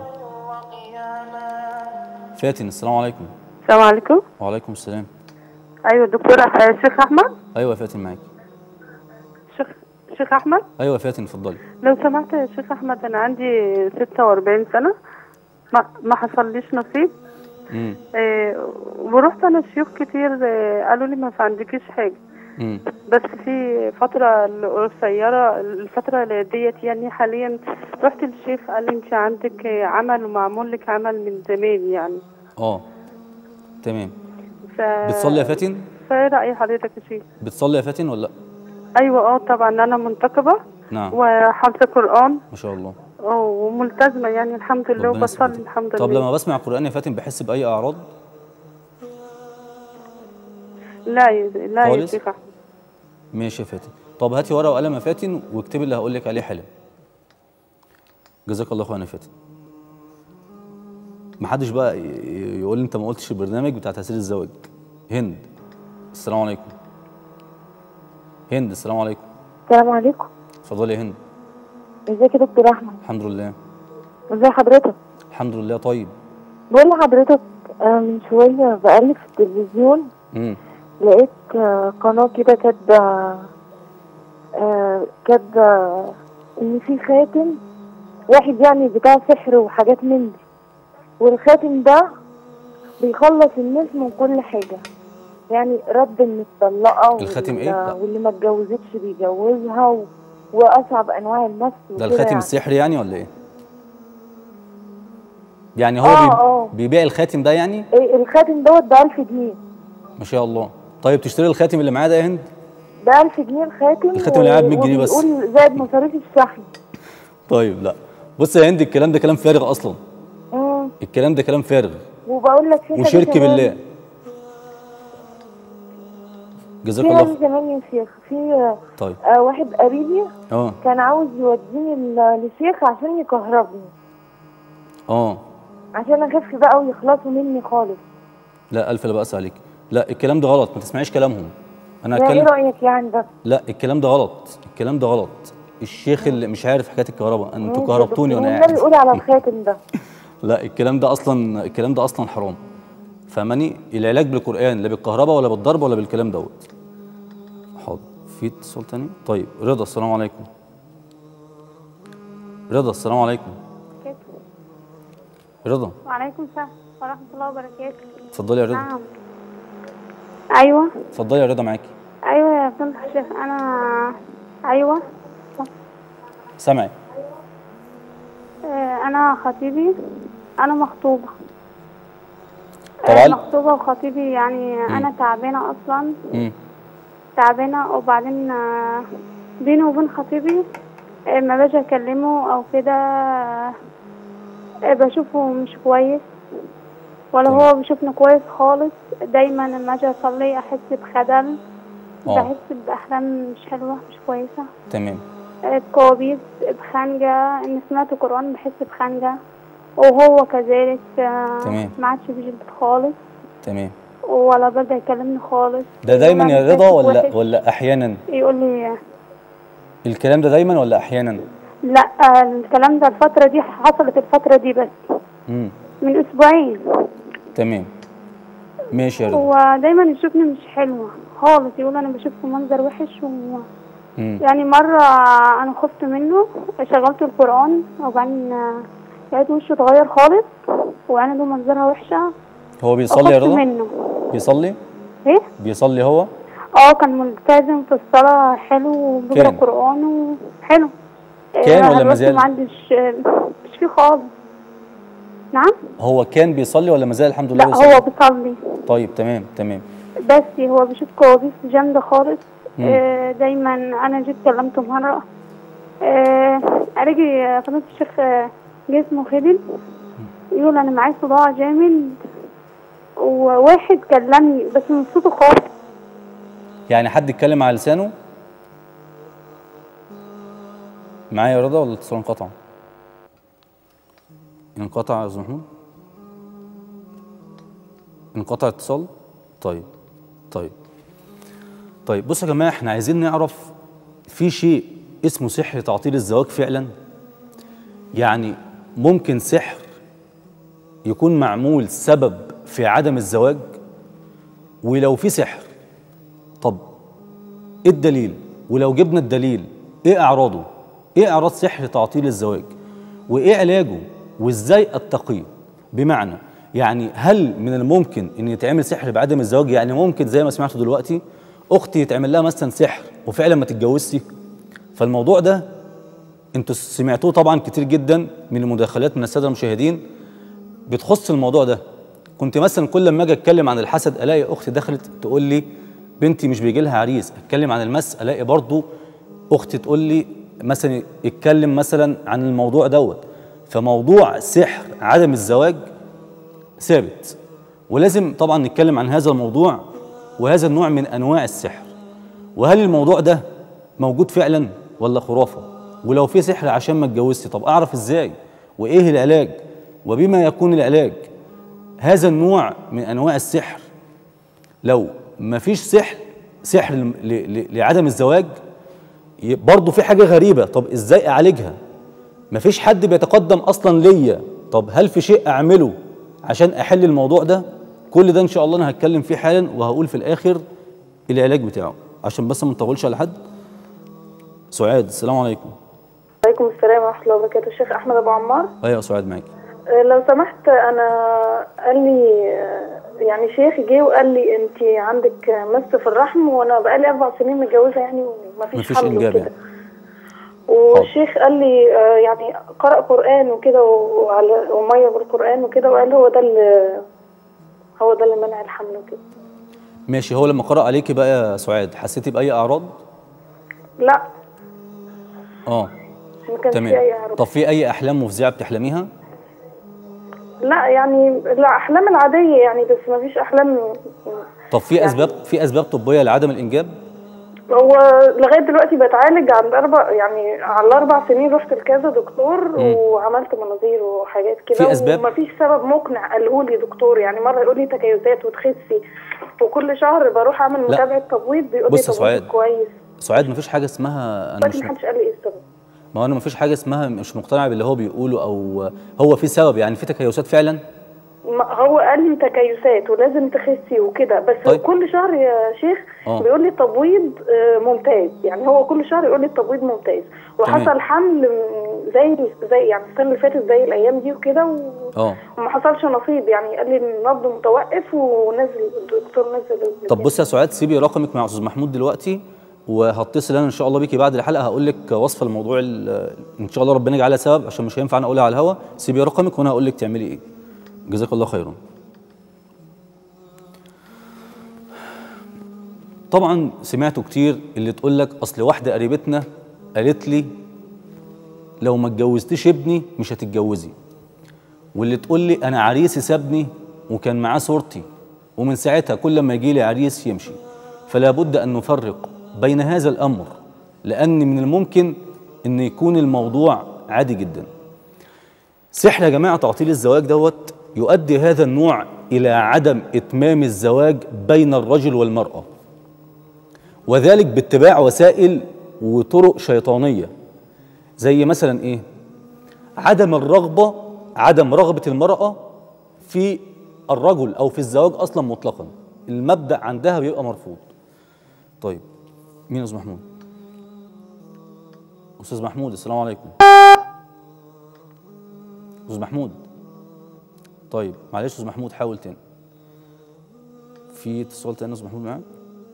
F: فاتن السلام عليكم
O: السلام عليكم
F: وعليكم السلام
O: ايوه دكتور أح- شيخ احمد
F: ايوه يا فاتن معاك
O: شيخ شيخ احمد
F: ايوه يا فاتن اتفضلي
O: لو سمحت يا شيخ احمد انا عندي 46 سنه ما ما حصليش نصيب
F: امم
O: إيه ورحت انا شيوخ كتير إيه قالوا لي ما في عندكيش حاجه
F: امم
O: بس في فترة قصيرة الفترة ديت يعني حاليا رحت للشيخ قال لي انت عندك عمل ومعمول لك عمل من زمان يعني
F: اه تمام
O: ف...
F: بتصلي يا فاتن
O: فايه رأي حضرتك يا شيخ
F: بتصلي يا فاتن ولا لا
O: ايوه اه طبعا انا منتقبة
F: نعم
O: وحافظة قرآن
F: ما شاء الله
O: اه وملتزمة يعني الحمد لله
F: ربنا
O: وبصلي
F: يثبتك.
O: الحمد
F: طب
O: لله
F: لما بسمع قرآن يا فاتن بحس بأي أعراض
O: لا يا لا يا
F: خالص؟
O: شيخ
F: ماشي يا فاتن طب هاتي ورقة وقلم يا فاتن واكتبي اللي هقول لك عليه حالا جزاك الله خيرا يا فاتن محدش بقى ي- ي- يقول لي انت ما قلتش البرنامج بتاع تأثير الزواج هند السلام عليكم هند السلام عليكم
P: السلام عليكم
F: اتفضلي يا هند
P: ازيك يا دكتور احمد
F: الحمد لله
P: ازي حضرتك
F: الحمد لله طيب
P: بقول لحضرتك آه، من شويه بقلب في التلفزيون
F: امم
P: لقيت آه، قناه كده كاتبه آه، كاتبه ان في خاتم واحد يعني بتاع سحر وحاجات من دي والخاتم ده بيخلص الناس من كل حاجه يعني رد المطلقه
F: الخاتم
P: وال-
F: إيه؟ لا.
P: واللي ما اتجوزتش بيجوزها و... واصعب انواع المس
F: ده
P: وكده
F: الخاتم
P: يعني.
F: السحري يعني ولا ايه يعني هو
P: آه،
F: بي-
P: آه.
F: بيبيع الخاتم ده يعني
P: إيه الخاتم دوت ب 1000 جنيه
F: ما شاء الله طيب تشتري الخاتم اللي معاه ده يا هند
P: ب 1000 جنيه الخاتم
F: الخاتم اللي معاه ب 100 جنيه بس.
P: وبيقول زائد مصاريف الشحن
F: طيب لا بص يا هند الكلام ده كلام فارغ اصلا
P: مم.
F: الكلام ده كلام فارغ
P: وبقول لك في حاجة
F: وشرك
P: كمان-
F: بالله جزاك
P: في
F: الله
P: حاجه
F: خير
P: كمان يا شيخ في
F: طيب
P: آه واحد قريبي
F: اه
P: كان عاوز يوديني ل- لشيخ عشان يكهربني
F: اه
P: عشان اخف بقى ويخلصوا مني خالص
F: لا الف لا باس عليك لا الكلام ده غلط ما تسمعيش كلامهم انا
P: ده ايه
F: هتكلم
P: رايك يعني بس
F: لا الكلام ده غلط الكلام ده غلط الشيخ اللي مش عارف حكايه الكهرباء انتوا
P: ماشي يا
F: كهربتوني
P: دكتور،
F: وانا
P: والنبي
F: قاعد
P: قولي على الخاتم ده
F: لا الكلام ده اصلا الكلام ده اصلا حرام فاهماني العلاج بالقران لا بالكهرباء ولا بالضرب ولا بالكلام دوت حاضر في اتصال تاني طيب رضا السلام عليكم رضا السلام عليكم رضا
Q: وعليكم السلام ورحمة الله وبركاته
F: اتفضلي يا رضا
Q: نعم أيوة
F: اتفضلي يا رضا معاكي
Q: أيوة يا فندم الشيخ أنا أيوة
F: سامعك
Q: آه، أنا خطيبي أنا مخطوبة آه،
F: طبعا
Q: مخطوبة وخطيبي يعني أنا تعبانة أصلا
F: مم.
Q: تعبانة وبعدين آه، بيني وبين خطيبي آه، ما باجي أكلمه أو كده آه، بشوفه مش كويس ولا هو بيشوفني كويس خالص دايما لما أجي أصلي أحس بخجل
F: اه
Q: بحس بأحلام مش حلوة مش كويسة
F: تمام
Q: آه، بكوابيس بخنجة إن سمعت قرآن بحس بخنجة وهو كذلك آه،
F: تمام.
Q: ما عادش بيجي البيت خالص
F: تمام
Q: ولا بدأ يكلمني خالص
F: ده دايما
Q: ولا
F: يا رضا
Q: بحس
F: ولا
Q: وحش.
F: ولا احيانا
Q: يقول لي
F: الكلام ده دايما ولا احيانا
Q: لا آه، الكلام ده الفترة دي حصلت الفترة دي بس
F: امم
Q: من أسبوعين
F: تمام ماشي يا رضا
Q: هو دايما يشوفني مش حلوة خالص يقول أنا بشوف في منظر وحش و...
F: مم.
Q: يعني مرة أنا خفت منه شغلت القرآن وبعدين آه، لقيت وشه اتغير خالص وعينه منظرها وحشة
F: هو بيصلي يا
Q: وخفت
F: رضا
Q: منه
F: بيصلي
Q: ايه
F: بيصلي هو
Q: اه كان ملتزم في الصلاة حلو وبيقرا
F: كان.
Q: قرآن وحلو
F: كان
Q: آه،
F: ولا
Q: دلوقتي
F: مازال؟
Q: ما عندش آه، مش فيه خالص نعم
F: هو كان بيصلي ولا مازال الحمد لله
Q: لا
F: بيصلي؟
Q: هو بيصلي
F: طيب تمام تمام
Q: بس هو بيشوف كوابيس جامدة خالص
F: مم.
Q: آه، دايما انا جيت كلمته مرة آه، الاقي آه، فضيلة الشيخ آه، جسمه خدل يقول انا معايا صداع جامد وواحد كلمني بس من صوته خالص
F: يعني حد اتكلم على لسانه معايا يا رضا ولا الاتصال انقطع انقطع يا أستاذ محمود انقطع اتصال طيب طيب طيب بصوا يا جماعه احنا عايزين نعرف في شيء اسمه سحر تعطيل الزواج فعلا يعني ممكن سحر يكون معمول سبب في عدم الزواج ولو في سحر طب ايه الدليل ولو جبنا الدليل ايه اعراضه ايه اعراض سحر تعطيل الزواج وايه علاجه وازاي اتقيه بمعنى يعني هل من الممكن ان يتعمل سحر بعدم الزواج يعني ممكن زي ما سمعتوا دلوقتي اختي يتعمل لها مثلا سحر وفعلا ما تتجوزش فالموضوع ده انتوا سمعتوه طبعا كتير جدا من المداخلات من الساده المشاهدين بتخص الموضوع ده كنت مثلا كل لما اجي اتكلم عن الحسد الاقي اختي دخلت تقول لي بنتي مش بيجي لها عريس اتكلم عن المس الاقي برضو اختي تقول لي مثلا اتكلم مثلا عن الموضوع دوت فموضوع سحر عدم الزواج ثابت ولازم طبعا نتكلم عن هذا الموضوع وهذا النوع من انواع السحر وهل الموضوع ده موجود فعلا ولا خرافه ولو في سحر عشان ما اتجوزتي طب اعرف ازاي وايه العلاج وبما يكون العلاج هذا النوع من انواع السحر لو ما فيش سحر سحر ل- ل- لعدم الزواج ي- برضه في حاجه غريبه طب ازاي اعالجها ما فيش حد بيتقدم اصلا ليا طب هل في شيء اعمله عشان احل الموضوع ده كل ده ان شاء الله انا هتكلم فيه حالا وهقول في الاخر العلاج بتاعه عشان بس ما نطولش على حد سعاد السلام عليكم
R: عليكم السلام ورحمة الله وبركاته الشيخ أحمد أبو عمار
F: ايوه يا سعاد معاكي
R: أه، لو سمحت أنا قال لي أه، يعني شيخ جه وقال لي أنت عندك مس في الرحم وأنا بقالي أربع سنين متجوزة يعني ومفيش
F: مفيش
R: حمل
F: انجاب
R: وكده
F: يعني
R: والشيخ قال لي أه، يعني قرأ قرآن وكده وعلى ومية بالقرآن وكده وقال هو ده اللي هو ده اللي منع الحمل وكده
F: ماشي هو لما قرأ عليكي بقى يا سعاد حسيتي بأي أعراض؟
R: لا
F: اه
R: ما كانش
F: تمام
R: في أي أعراض
F: طب في أي أحلام مفزعة بتحلميها؟
R: لا يعني لا أحلام العادية يعني بس ما فيش أحلام
F: طب في أسباب في أسباب طبية لعدم الإنجاب؟
R: هو لغايه دلوقتي بتعالج عند اربع يعني على الاربع سنين رحت لكذا دكتور
F: مم.
R: وعملت مناظير وحاجات كده
F: في أسباب؟
R: ومفيش سبب مقنع قاله لي دكتور يعني مره يقول لي تكيسات وتخسي وكل شهر بروح اعمل
F: لا.
R: متابعه تبويض بيقول لي
F: بص يا
R: تبويض
F: سعاد.
R: كويس
F: سعاد مفيش حاجة اسمها أنا
R: دلوقتي
F: مش
R: محدش قال لي ايه السبب
F: ما هو أنا مفيش حاجة اسمها مش مقتنع باللي هو بيقوله أو هو في سبب يعني في تكيسات فعلا
R: ما- هو قال لي تكيسات ولازم تخسي وكده بس
F: طيب.
R: كل شهر يا شيخ
F: آه.
R: بيقول لي التبويض آه، ممتاز يعني هو كل شهر يقول لي التبويض ممتاز وحصل
F: تمام.
R: حمل م- زي زي يعني السنه اللي فاتت زي الايام دي وكده و...
F: اه
R: وما حصلش نصيب يعني قال لي النبض متوقف ونزل الدكتور نزل
F: طب بصي يا سعاد سيبي رقمك مع استاذ محمود دلوقتي وهتصل انا ان شاء الله بيكي بعد الحلقه هقول لك وصفه الموضوع ال- ان شاء الله ربنا يجعلها سبب عشان مش هينفع انا اقولها على الهوا سيبي رقمك وانا هقول لك تعملي ايه جزاك الله خيرا طبعا سمعتوا كتير اللي تقول لك اصل واحده قريبتنا قالت لي لو ما اتجوزتيش ابني مش هتتجوزي واللي تقول لي انا عريسي سابني وكان معاه صورتي ومن ساعتها كل ما يجي لي عريس يمشي فلا بد ان نفرق بين هذا الامر لان من الممكن ان يكون الموضوع عادي جدا سحر يا جماعه تعطيل الزواج دوت يؤدي هذا النوع الى عدم اتمام الزواج بين الرجل والمراه وذلك باتباع وسائل وطرق شيطانيه زي مثلا ايه عدم الرغبه عدم رغبه المراه في الرجل او في الزواج اصلا مطلقا المبدا عندها بيبقى مرفوض طيب مين يا استاذ محمود استاذ محمود السلام عليكم استاذ محمود طيب معلش استاذ محمود حاول تاني في اتصال تاني يا استاذ محمود معاك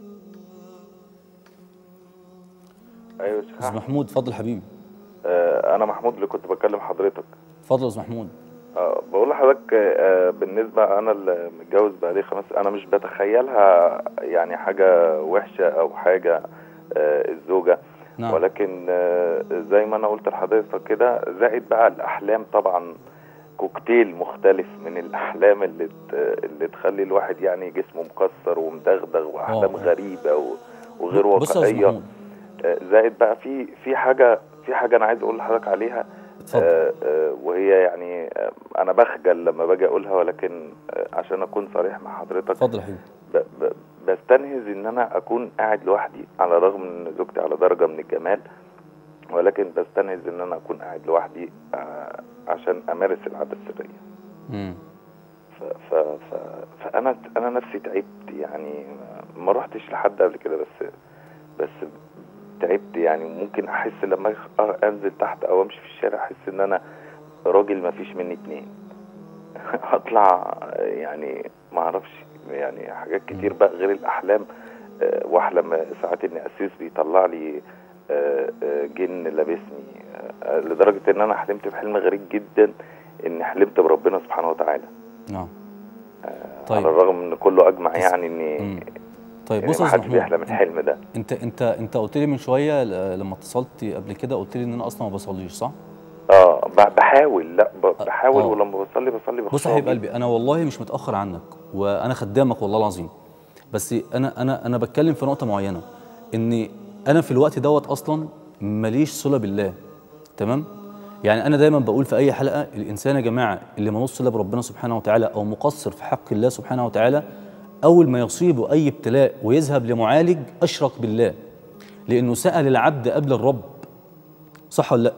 L: ايوه يا شيخ
F: استاذ
L: أحمد.
F: محمود اتفضل حبيبي
L: آه، انا محمود اللي كنت بكلم حضرتك
F: اتفضل يا استاذ محمود
L: آه، بقول لحضرتك آه، بالنسبة أنا اللي متجوز بقالي خمس أنا مش بتخيلها يعني حاجة وحشة أو حاجة آه، الزوجة
F: نعم.
L: ولكن آه، زي ما أنا قلت لحضرتك كده زائد بقى الأحلام طبعا كوكتيل مختلف من الأحلام اللي ت- اللي تخلي الواحد يعني جسمه مكسر ومدغدغ وأحلام
F: آه.
L: غريبة و- وغير
F: بص يا أستاذ
L: واقعية
F: محمود.
L: آه، زائد بقى في في حاجة في حاجة أنا عايز أقول لحضرتك عليها آه، آه، وهي يعني آه، أنا بخجل لما باجي أقولها ولكن آه، عشان أكون صريح مع حضرتك
F: اتفضل يا حبيبي
L: ب- ب- بستنهز ان انا اكون قاعد لوحدي على الرغم ان زوجتي على درجه من الجمال ولكن بستنهز ان انا اكون قاعد لوحدي آه، عشان امارس العاده السريه
F: مم.
L: ف ف ف فانا انا نفسي تعبت يعني ما رحتش لحد قبل كده بس بس تعبت يعني ممكن احس لما أخ- انزل تحت او امشي في الشارع احس ان انا راجل ما فيش مني اتنين اطلع يعني ما اعرفش يعني حاجات كتير بقى غير الاحلام آه، واحلم ساعات ان اسيس بيطلع لي آه، آه، جن لابسني آه، لدرجه ان انا حلمت بحلم غريب جدا ان حلمت بربنا سبحانه وتعالى
F: نعم طيب.
L: على الرغم ان كله اجمع يعني ان
F: طيب
L: يعني
F: بص يا
L: ما
F: أستاذ
L: حدش
F: محمود،
L: بيحلم الحلم ده
F: انت انت انت قلت لي من شويه ل- لما اتصلت قبل كده قلت لي ان انا اصلا ما بصليش صح؟
L: اه ب- بحاول لا ب- بحاول
F: آه.
L: ولما بصلي بصلي
F: بص يا حبيب قلبي انا والله مش متاخر عنك وانا خدامك والله العظيم بس انا انا انا بتكلم في نقطه معينه ان انا في الوقت دوت اصلا ماليش صله بالله تمام يعني انا دايما بقول في اي حلقه الانسان يا جماعه اللي ملوش صله بربنا سبحانه وتعالى او مقصر في حق الله سبحانه وتعالى اول ما يصيبه اي ابتلاء ويذهب لمعالج اشرك بالله لانه سال العبد قبل الرب صح ولا لا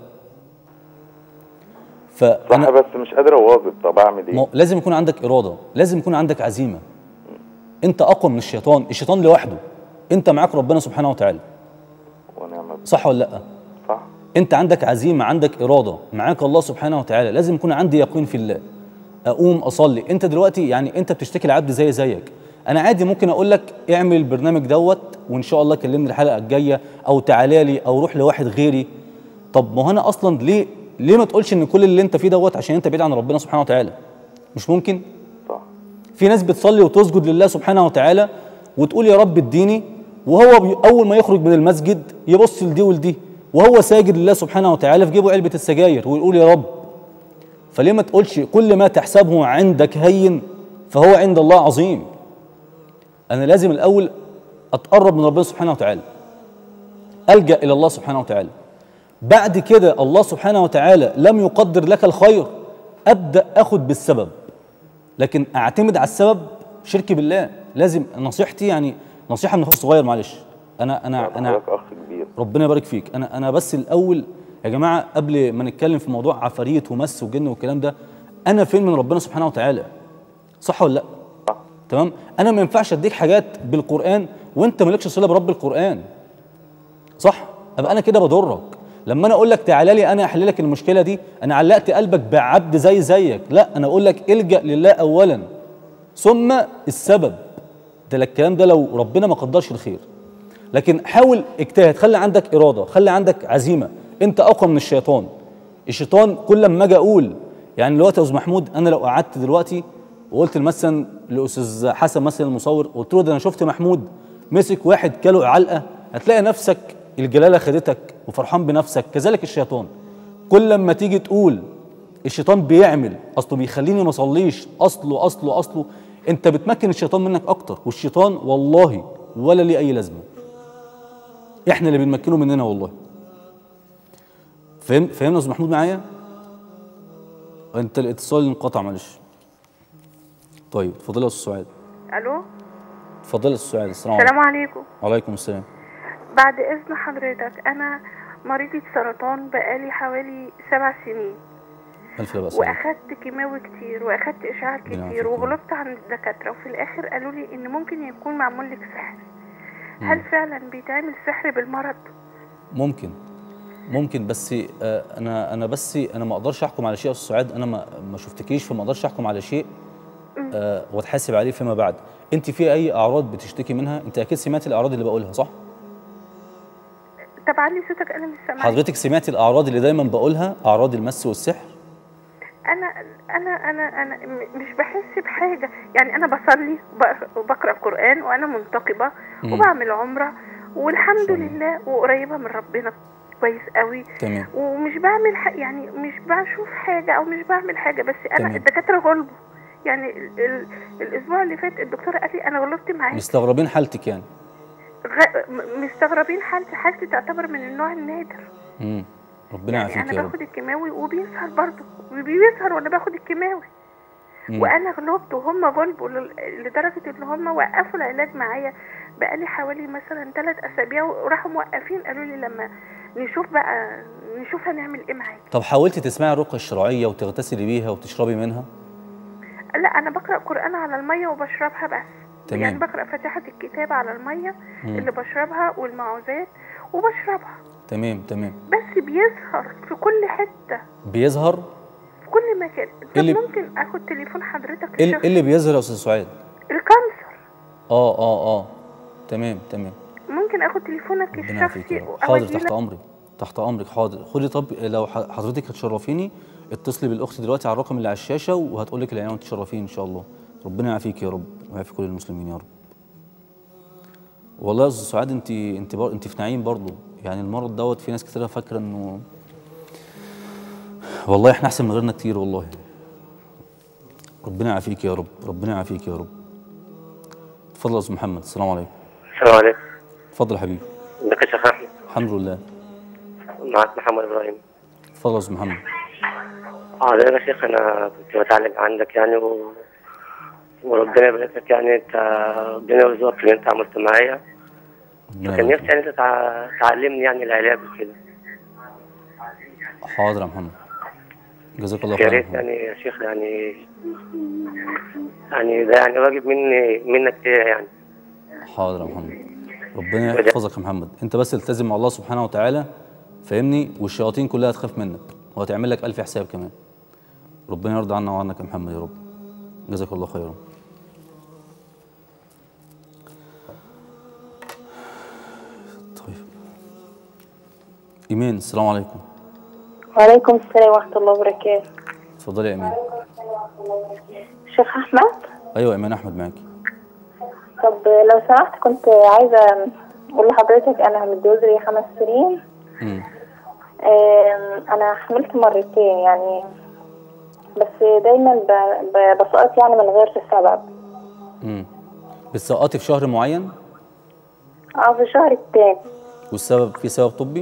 F: فانا
L: صح بس مش قادر اواظب طب اعمل
F: ما هو
L: ايه؟
F: لازم يكون عندك اراده لازم يكون عندك عزيمه انت اقوى من الشيطان الشيطان لوحده انت معاك ربنا سبحانه وتعالى
L: ونعم بالله.
F: صح ولا لا
L: صح
F: انت عندك عزيمه عندك اراده معاك الله سبحانه وتعالى لازم يكون عندي يقين في الله اقوم اصلي انت دلوقتي يعني انت بتشتكي العبد زي زيك انا عادي ممكن اقول لك اعمل البرنامج دوت وان شاء الله كلمني الحلقه الجايه او تعالى لي او روح لواحد غيري طب ما هو انا اصلا ليه ليه ما تقولش ان كل اللي انت فيه دوت عشان انت بعيد عن ربنا سبحانه وتعالى مش ممكن
L: صح
F: في ناس بتصلي وتسجد لله سبحانه وتعالى وتقول يا رب اديني وهو بي اول ما يخرج من المسجد يبص لدي ولدي وهو ساجد لله سبحانه وتعالى في جيبه علبه السجاير ويقول يا رب فليه ما تقولش كل ما تحسبه عندك هين فهو عند الله عظيم انا لازم الاول اتقرب من ربنا سبحانه وتعالى الجا الى الله سبحانه وتعالى بعد كده الله سبحانه وتعالى لم يقدر لك الخير ابدا اخد بالسبب لكن اعتمد على السبب شرك بالله لازم نصيحتي يعني نصيحه من اخوك الصغير معلش انا انا انا
L: حضرتك اخ كبير
F: ربنا يبارك فيك انا انا بس الاول يا جماعه قبل ما نتكلم في موضوع عفاريت ومس وجن والكلام ده انا فين من ربنا سبحانه وتعالى صح ولا لا تمام انا ما ينفعش اديك حاجات بالقران وانت مالكش صله برب القران صح ابقى انا كده بضرك لما انا اقول لك تعالى لي انا احل لك المشكله دي انا علقت قلبك بعبد زي زيك لا انا اقول لك الجا لله اولا ثم السبب ده الكلام ده لو ربنا ما قدرش الخير لكن حاول اجتهد خلي عندك اراده خلي عندك عزيمه انت اقوى من الشيطان الشيطان كل ما اجي اقول يعني دلوقتي يا استاذ محمود انا لو قعدت دلوقتي وقلت مثلا لاستاذ حسن مثلا المصور قلت له ده انا شفت محمود مسك واحد كله علقه هتلاقي نفسك الجلاله خدتك وفرحان بنفسك كذلك الشيطان كل لما تيجي تقول الشيطان بيعمل اصله بيخليني ما اصليش اصله اصله اصله انت بتمكن الشيطان منك اكتر والشيطان والله ولا ليه اي لازمه احنا اللي بنمكنه مننا والله فهم فهمنا يا استاذ محمود معايا انت الاتصال انقطع معلش طيب اتفضلي يا استاذ سعاد
S: الو
F: اتفضلي يا استاذ سعاد السلام عليكم
S: السلام عليكم
F: وعليكم السلام
S: بعد اذن حضرتك انا مريضة سرطان بقالي حوالي سبع سنين
F: الف لا باس عليك.
S: واخدت كيماوي كتير واخدت اشعاعات
F: ربنا يعافيك
S: كتير
F: يا رب.
S: وغلطت عند الدكاتره وفي الاخر قالوا لي ان ممكن يكون معمول لك سحر
F: مم.
S: هل فعلا بيتعمل سحر بالمرض
F: ممكن ممكن بس آه، انا انا بس انا ما اقدرش احكم على شيء يا استاذ سعاد انا ما ما شفتكيش فما اقدرش احكم على شيء آه واتحاسب عليه فيما بعد انت في اي اعراض بتشتكي منها انت اكيد سمعتي الاعراض اللي بقولها صح
S: طب علي صوتك انا مش سامعاك
F: حضرتك سمعتي الاعراض اللي دايما بقولها اعراض المس والسحر
S: انا انا انا انا م- مش بحس بحاجه يعني انا بصلي وبق- وبقرا قران وانا منتقبه
F: مم.
S: وبعمل عمره والحمد لله وقريبه من ربنا كويس قوي
F: تمام
S: ومش بعمل ح... يعني مش بشوف حاجه او مش بعمل حاجه بس انا
F: تمام.
S: الدكاتره غلبوا يعني ال... ال... الاسبوع اللي فات الدكتوره قالت لي انا غلطت معاك
F: مستغربين حالتك يعني
S: غ... م- مستغربين حالتي حالتي تعتبر من النوع النادر
F: امم ربنا
S: يعني
F: يعافيك
S: انا
F: يا رب
S: باخد الكيماوي وبيسهر برضه وبيسهر وانا باخد الكيماوي
F: مم.
S: وانا غلبت وهم غلبوا لل- لدرجه ان هم وقفوا العلاج معايا بقالي حوالي مثلا ثلاث اسابيع وراحوا موقفين قالوا لي لما نشوف بقى نشوف هنعمل ايه معاك
F: طب حاولتي تسمعي الرقيه الشرعيه وتغتسلي بيها وتشربي منها
S: لا انا بقرا قران على الميه وبشربها بس
F: تمام.
S: يعني بقرا فاتحه الكتاب على الميه
F: مم.
S: اللي بشربها والمعوذات وبشربها
F: تمام تمام
S: بس بيظهر في كل حته
F: بيظهر
S: في كل مكان طب
F: اللي-
S: ممكن اخد تليفون حضرتك
F: ايه
S: الشخصي؟
F: إيه اللي بيظهر يا استاذ سعاد
S: الكانسر
F: اه اه اه تمام تمام
S: ممكن اخد تليفونك
F: ربنا يعافيك
S: الشخصي
F: يا رب
S: او
F: حاضر
S: أجيلك؟
F: تحت امرك تحت امرك حاضر خدي طب لو ح- حضرتك هتشرفيني اتصلي بالاخت دلوقتي على الرقم اللي على الشاشه وهتقول لك العنوان تشرفيني ان شاء الله ربنا يعافيك يا رب ويعافي كل المسلمين يا رب والله يا استاذ سعاد انت انت بر... انت في نعيم برضه يعني المرض دوت في ناس كتير فاكره انه والله احنا احسن من غيرنا كتير والله ربنا يعافيك يا رب ربنا يعافيك يا رب اتفضل يا استاذ محمد السلام عليكم
T: السلام عليكم
F: اتفضل يا حبيبي
T: ازيك يا شيخ احمد
F: الحمد لله
T: معاك محمد ابراهيم
F: اتفضل يا استاذ محمد
T: اه ده يا شيخ انا كنت بتعلم عندك يعني و... وربنا يبارك لك يعني انت ربنا يرزقك في اللي انت عملته معايا
F: ربنا
T: كان
F: يبارك
T: نفسي يعني انت تع- تعلمني يعني العلاج وكده
F: حاضر يا محمد جزاك الله
T: يا
F: خير
T: ريت يعني يا شيخ يعني يعني ده يعني واجب مني منك ليا يعني
F: حاضر يا محمد ربنا يحفظك يا محمد انت بس التزم مع الله سبحانه وتعالى فاهمني والشياطين كلها هتخاف منك وهتعمل لك ألف حساب كمان ربنا يرضى عنا وعنك يا محمد يا رب جزاك الله خيرا طيب ايمان السلام عليكم
R: وعليكم السلام ورحمة الله وبركاته
F: اتفضلي يا ايمان
R: شيخ أحمد
F: ايوه ايمان احمد معاكي
R: طب لو سمحت كنت عايزة أقول لحضرتك أنا متجوزة لي خمس سنين
F: امم
R: آم، أنا حملت مرتين يعني بس دايما ب- ب- بسقط يعني من غير سبب
F: امم بتسقطي في شهر معين
R: اه في الشهر التاني
F: والسبب في سبب طبي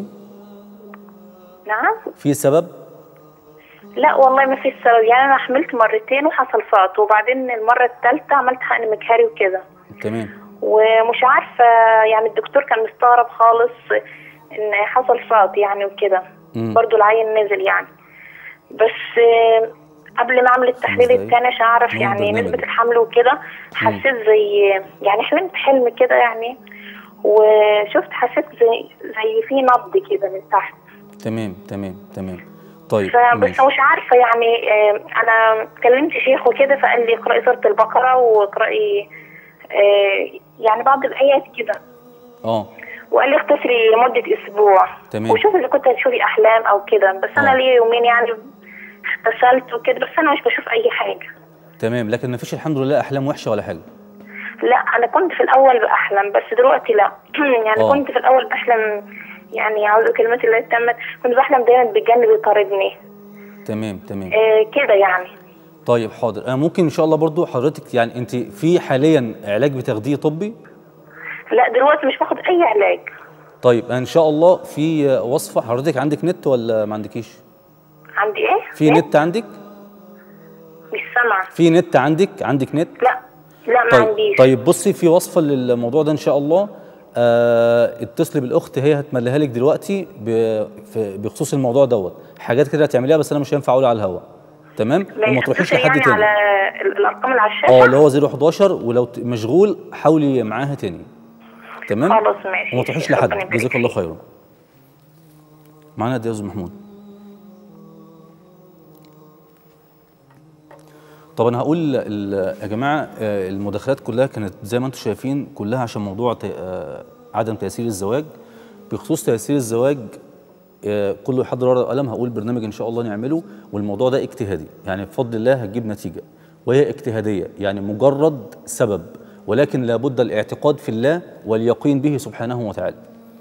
R: نعم
F: في سبب
R: لا والله ما في سبب يعني أنا حملت مرتين وحصل سقط وبعدين المرة التالتة عملت حقن مجهري وكده
F: تمام
R: ومش عارفة يعني الدكتور كان مستغرب خالص ان حصل سقط يعني وكده
F: مم.
R: برضو العين نزل يعني بس آه، قبل ما اعمل التحليل
F: دقايق.
R: التاني عشان اعرف
F: مم،
R: يعني
F: برنامج.
R: نسبة الحمل وكده حسيت زي يعني حلمت حلم كده يعني وشفت حسيت زي زي في نبض كده من تحت
F: تمام تمام تمام طيب
R: فبس
F: ماشي.
R: مش عارفة يعني آه، أنا كلمت شيخ وكده فقال لي اقرأي سورة البقرة واقرأي آه، يعني بعض الآيات كده
F: اه
R: وقال لي اغتسلي لمدة أسبوع
F: تمام.
R: وشوفي إذا كنت هتشوفي أحلام أو كده بس أنا
F: آه.
R: ليا يومين يعني اغتسلت وكده بس أنا مش بشوف أي حاجة
F: تمام لكن ما فيش الحمد لله احلام وحشه ولا حاجه
R: لا أنا كنت في الأول بأحلم بس دلوقتي لا يعني
F: آه.
R: كنت في الأول بحلم يعني عاوزة كلمات الله تمت كنت بحلم دايما بالجن بيطاردني
F: تمام تمام
R: آه كده يعني
F: طيب حاضر انا ممكن ان شاء الله برضو حضرتك يعني انت في حاليا علاج بتاخديه طبي
R: لا دلوقتي مش باخد أي علاج
F: طيب أنا ان شاء الله في وصفه حضرتك عندك نت ولا ما عندكيش
R: عندي إيه؟
F: في نت عندك
R: مش سامعة
F: في نت عندك عندك نت
R: لا لا ما
F: طيب
R: عنديش
F: طيب بصي في وصفه للموضوع ده ان شاء الله آه اتصلي بالاخت هي هتمليها لك دلوقتي ب- في- بخصوص الموضوع دوت حاجات كده هتعمليها بس انا مش هينفع اقولها على الهواء تمام وما
R: ماشي،
F: تروحيش
R: اتصل
F: لحد
R: يعني
F: تاني
R: على ال- الأرقام اللي على الشاشة
F: اه اللي هو 011 ولو ت- مشغول حاولي معاها تاني تمام
R: خلاص ماشي
F: وما تروحيش
R: ربنا
F: لحد
R: يبارك
F: جزاك الله خيرا معانا قد ايه يا استاذ محمود طب انا هقول ال- يا جماعه آه، المداخلات كلها كانت زي ما انتم شايفين كلها عشان موضوع ت- آه، عدم تاثير الزواج بخصوص تاثير الزواج آه، كله يحضر ورقه وقلم هقول برنامج ان شاء الله نعمله والموضوع ده اجتهادي يعني بفضل الله هتجيب نتيجه وهي اجتهاديه يعني مجرد سبب ولكن لابد الاعتقاد في الله واليقين به سبحانه وتعالى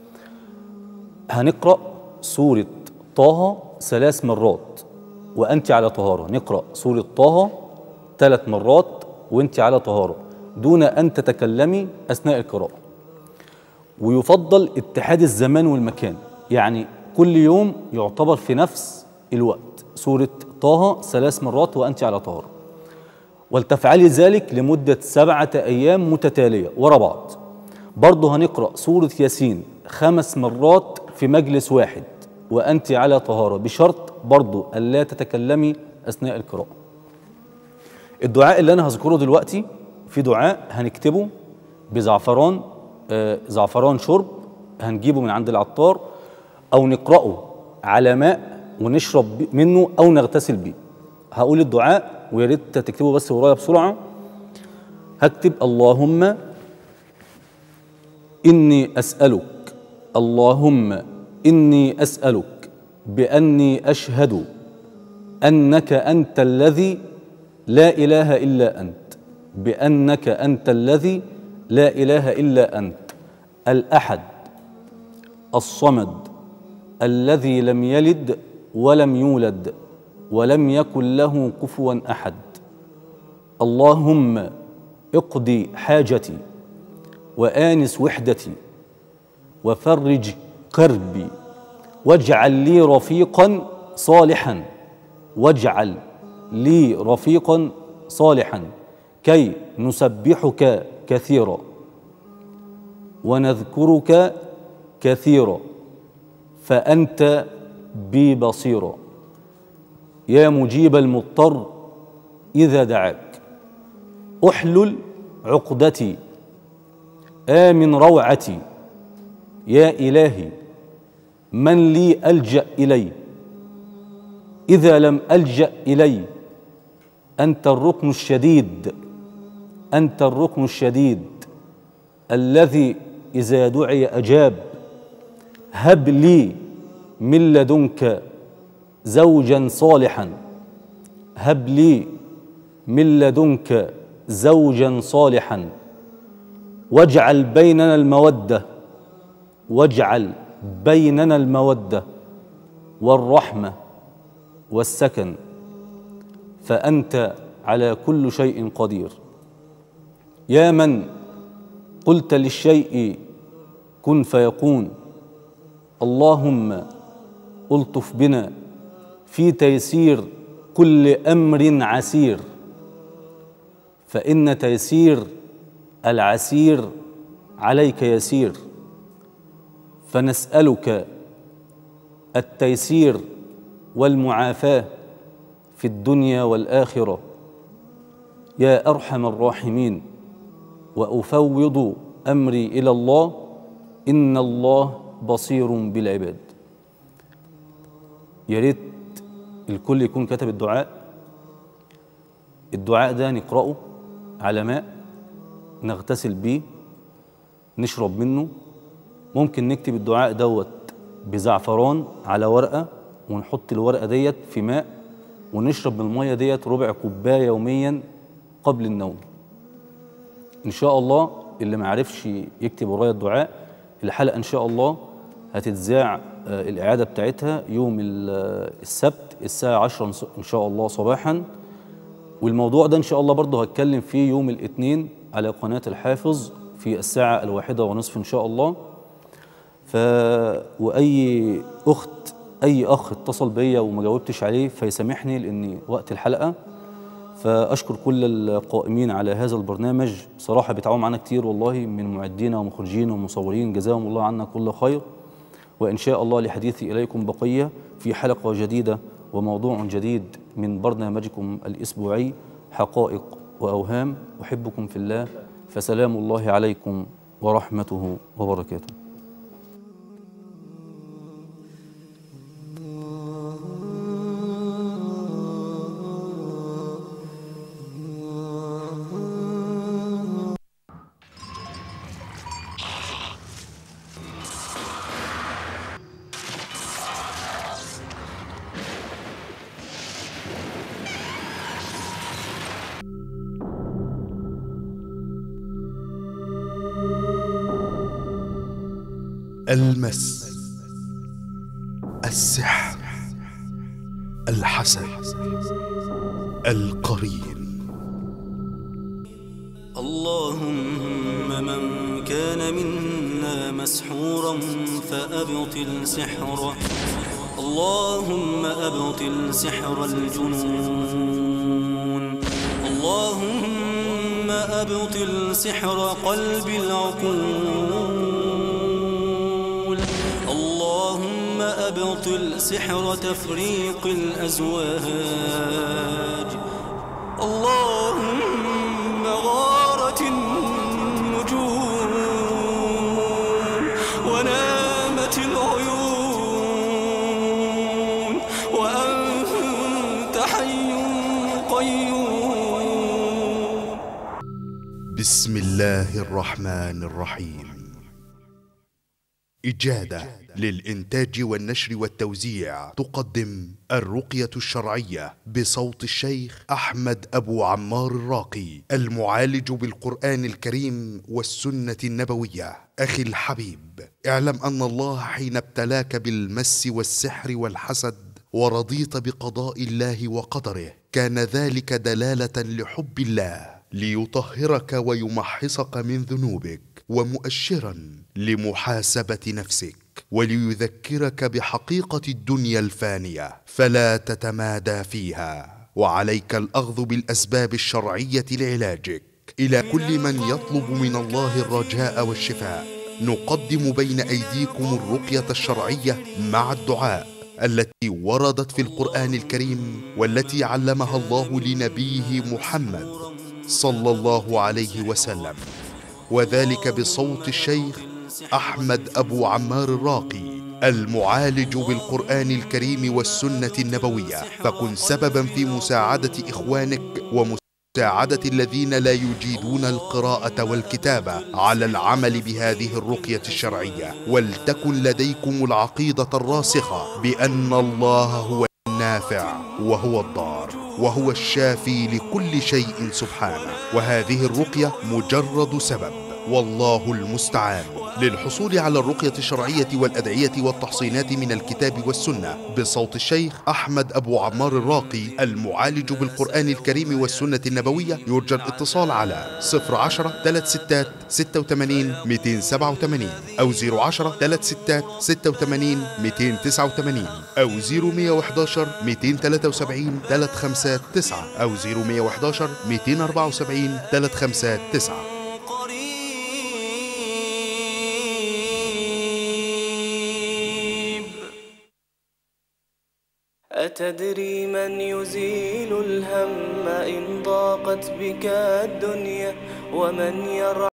F: هنقرا سوره طه ثلاث مرات وانت على طهاره نقرا سوره طه ثلاث مرات وانت على طهاره دون ان تتكلمي اثناء القراءه ويفضل اتحاد الزمان والمكان يعني كل يوم يعتبر في نفس الوقت سورة طه ثلاث مرات وأنت على طهارة ولتفعلي ذلك لمدة سبعة أيام متتالية ورا بعض برضه هنقرأ سورة ياسين خمس مرات في مجلس واحد وأنت على طهارة بشرط برضه ألا تتكلمي أثناء القراءة الدعاء اللي أنا هذكره دلوقتي في دعاء هنكتبه بزعفران آه، زعفران شرب هنجيبه من عند العطار او نقراه على ماء ونشرب بي- منه او نغتسل بيه هقول الدعاء ويا ريت تكتبه بس ورايا بسرعه هكتب اللهم اني اسالك اللهم اني اسالك باني اشهد انك انت الذي لا اله الا انت بانك انت الذي لا اله الا انت الاحد الصمد الذي لم يلد ولم يولد ولم يكن له كفوا احد اللهم اقضي حاجتي وانس وحدتي وفرج كربي واجعل لي رفيقا صالحا واجعل لي رفيقا صالحا كي نسبحك كثيرا ونذكرك كثيرا فانت بي بصيرا يا مجيب المضطر اذا دعاك احلل عقدتي امن روعتي يا الهي من لي الجا الي اذا لم الجا الي انت الركن الشديد انت الركن الشديد الذي اذا دعي اجاب هب لي من لدنك زوجا صالحا هب لي من لدنك زوجا صالحا واجعل بيننا الموده واجعل بيننا الموده والرحمه والسكن فانت على كل شيء قدير يا من قلت للشيء كن فيكون اللهم الطف بنا في تيسير كل امر عسير فان تيسير العسير عليك يسير فنسالك التيسير والمعافاه في الدنيا والاخره يا ارحم الراحمين وافوض امري الى الله ان الله بصير بالعباد يا ريت الكل يكون كتب الدعاء الدعاء ده نقرأه على ماء نغتسل بيه نشرب منه ممكن نكتب الدعاء دوت بزعفران على ورقة ونحط الورقة ديت في ماء ونشرب من المية ديت ربع كوباية يوميا قبل النوم إن شاء الله اللي ما عرفش يكتب ورايا الدعاء الحلقة إن شاء الله هتتذاع آه، الإعادة بتاعتها يوم ال- السبت الساعة 10 إن شاء الله صباحا والموضوع ده إن شاء الله برضه هتكلم فيه يوم الاثنين على قناة الحافظ في الساعة الواحدة ونصف إن شاء الله ف وأي أخت أي أخ اتصل بيا وما جاوبتش عليه فيسامحني لأن وقت الحلقة فأشكر كل القائمين على هذا البرنامج صراحة بيتعاونوا معانا كتير والله من معدين ومخرجين ومصورين جزاهم الله عنا كل خير وإن شاء الله لحديثي إليكم بقية في حلقة جديدة وموضوع جديد من برنامجكم الأسبوعي حقائق وأوهام أحبكم في الله فسلام الله عليكم ورحمته وبركاته
D: المس السحر الحسد القرين
E: اللهم من كان منا مسحورا فأبطل سحره اللهم أبطل سحر الجنون اللهم أبطل سحر قلب العقول اللهم أبطل سحر تفريق الأزواج اللهم غارت النجوم ونامت العيون وأنت حي قيوم
D: بسم الله الرحمن الرحيم إجادة للإنتاج والنشر والتوزيع تقدم الرقية الشرعية بصوت الشيخ أحمد أبو عمار الراقي المعالج بالقرآن الكريم والسنة النبوية أخي الحبيب اعلم أن الله حين ابتلاك بالمس والسحر والحسد ورضيت بقضاء الله وقدره كان ذلك دلالة لحب الله ليطهرك ويمحصك من ذنوبك ومؤشرا لمحاسبة نفسك وليذكرك بحقيقة الدنيا الفانية فلا تتمادى فيها وعليك الأخذ بالأسباب الشرعية لعلاجك إلى كل من يطلب من الله الرجاء والشفاء نقدم بين أيديكم الرقية الشرعية مع الدعاء التي وردت في القرآن الكريم والتي علمها الله لنبيه محمد صلى الله عليه وسلم وذلك بصوت الشيخ احمد ابو عمار الراقي المعالج بالقران الكريم والسنه النبويه فكن سببا في مساعده اخوانك ومساعده الذين لا يجيدون القراءه والكتابه على العمل بهذه الرقيه الشرعيه ولتكن لديكم العقيده الراسخه بان الله هو النافع وهو الضار وهو الشافي لكل شيء سبحانه وهذه الرقيه مجرد سبب والله المستعان للحصول على الرقية الشرعية والأدعية والتحصينات من الكتاب والسنة بصوت الشيخ أحمد أبو عمار الراقي المعالج بالقرآن الكريم والسنة النبوية يرجى الاتصال على 010 36 86 287 أو 010 36 86 289 أو 0111 273 359 أو 0111 274 359
E: أتدري من يزيل الهم إن ضاقت بك الدنيا ومن يرعى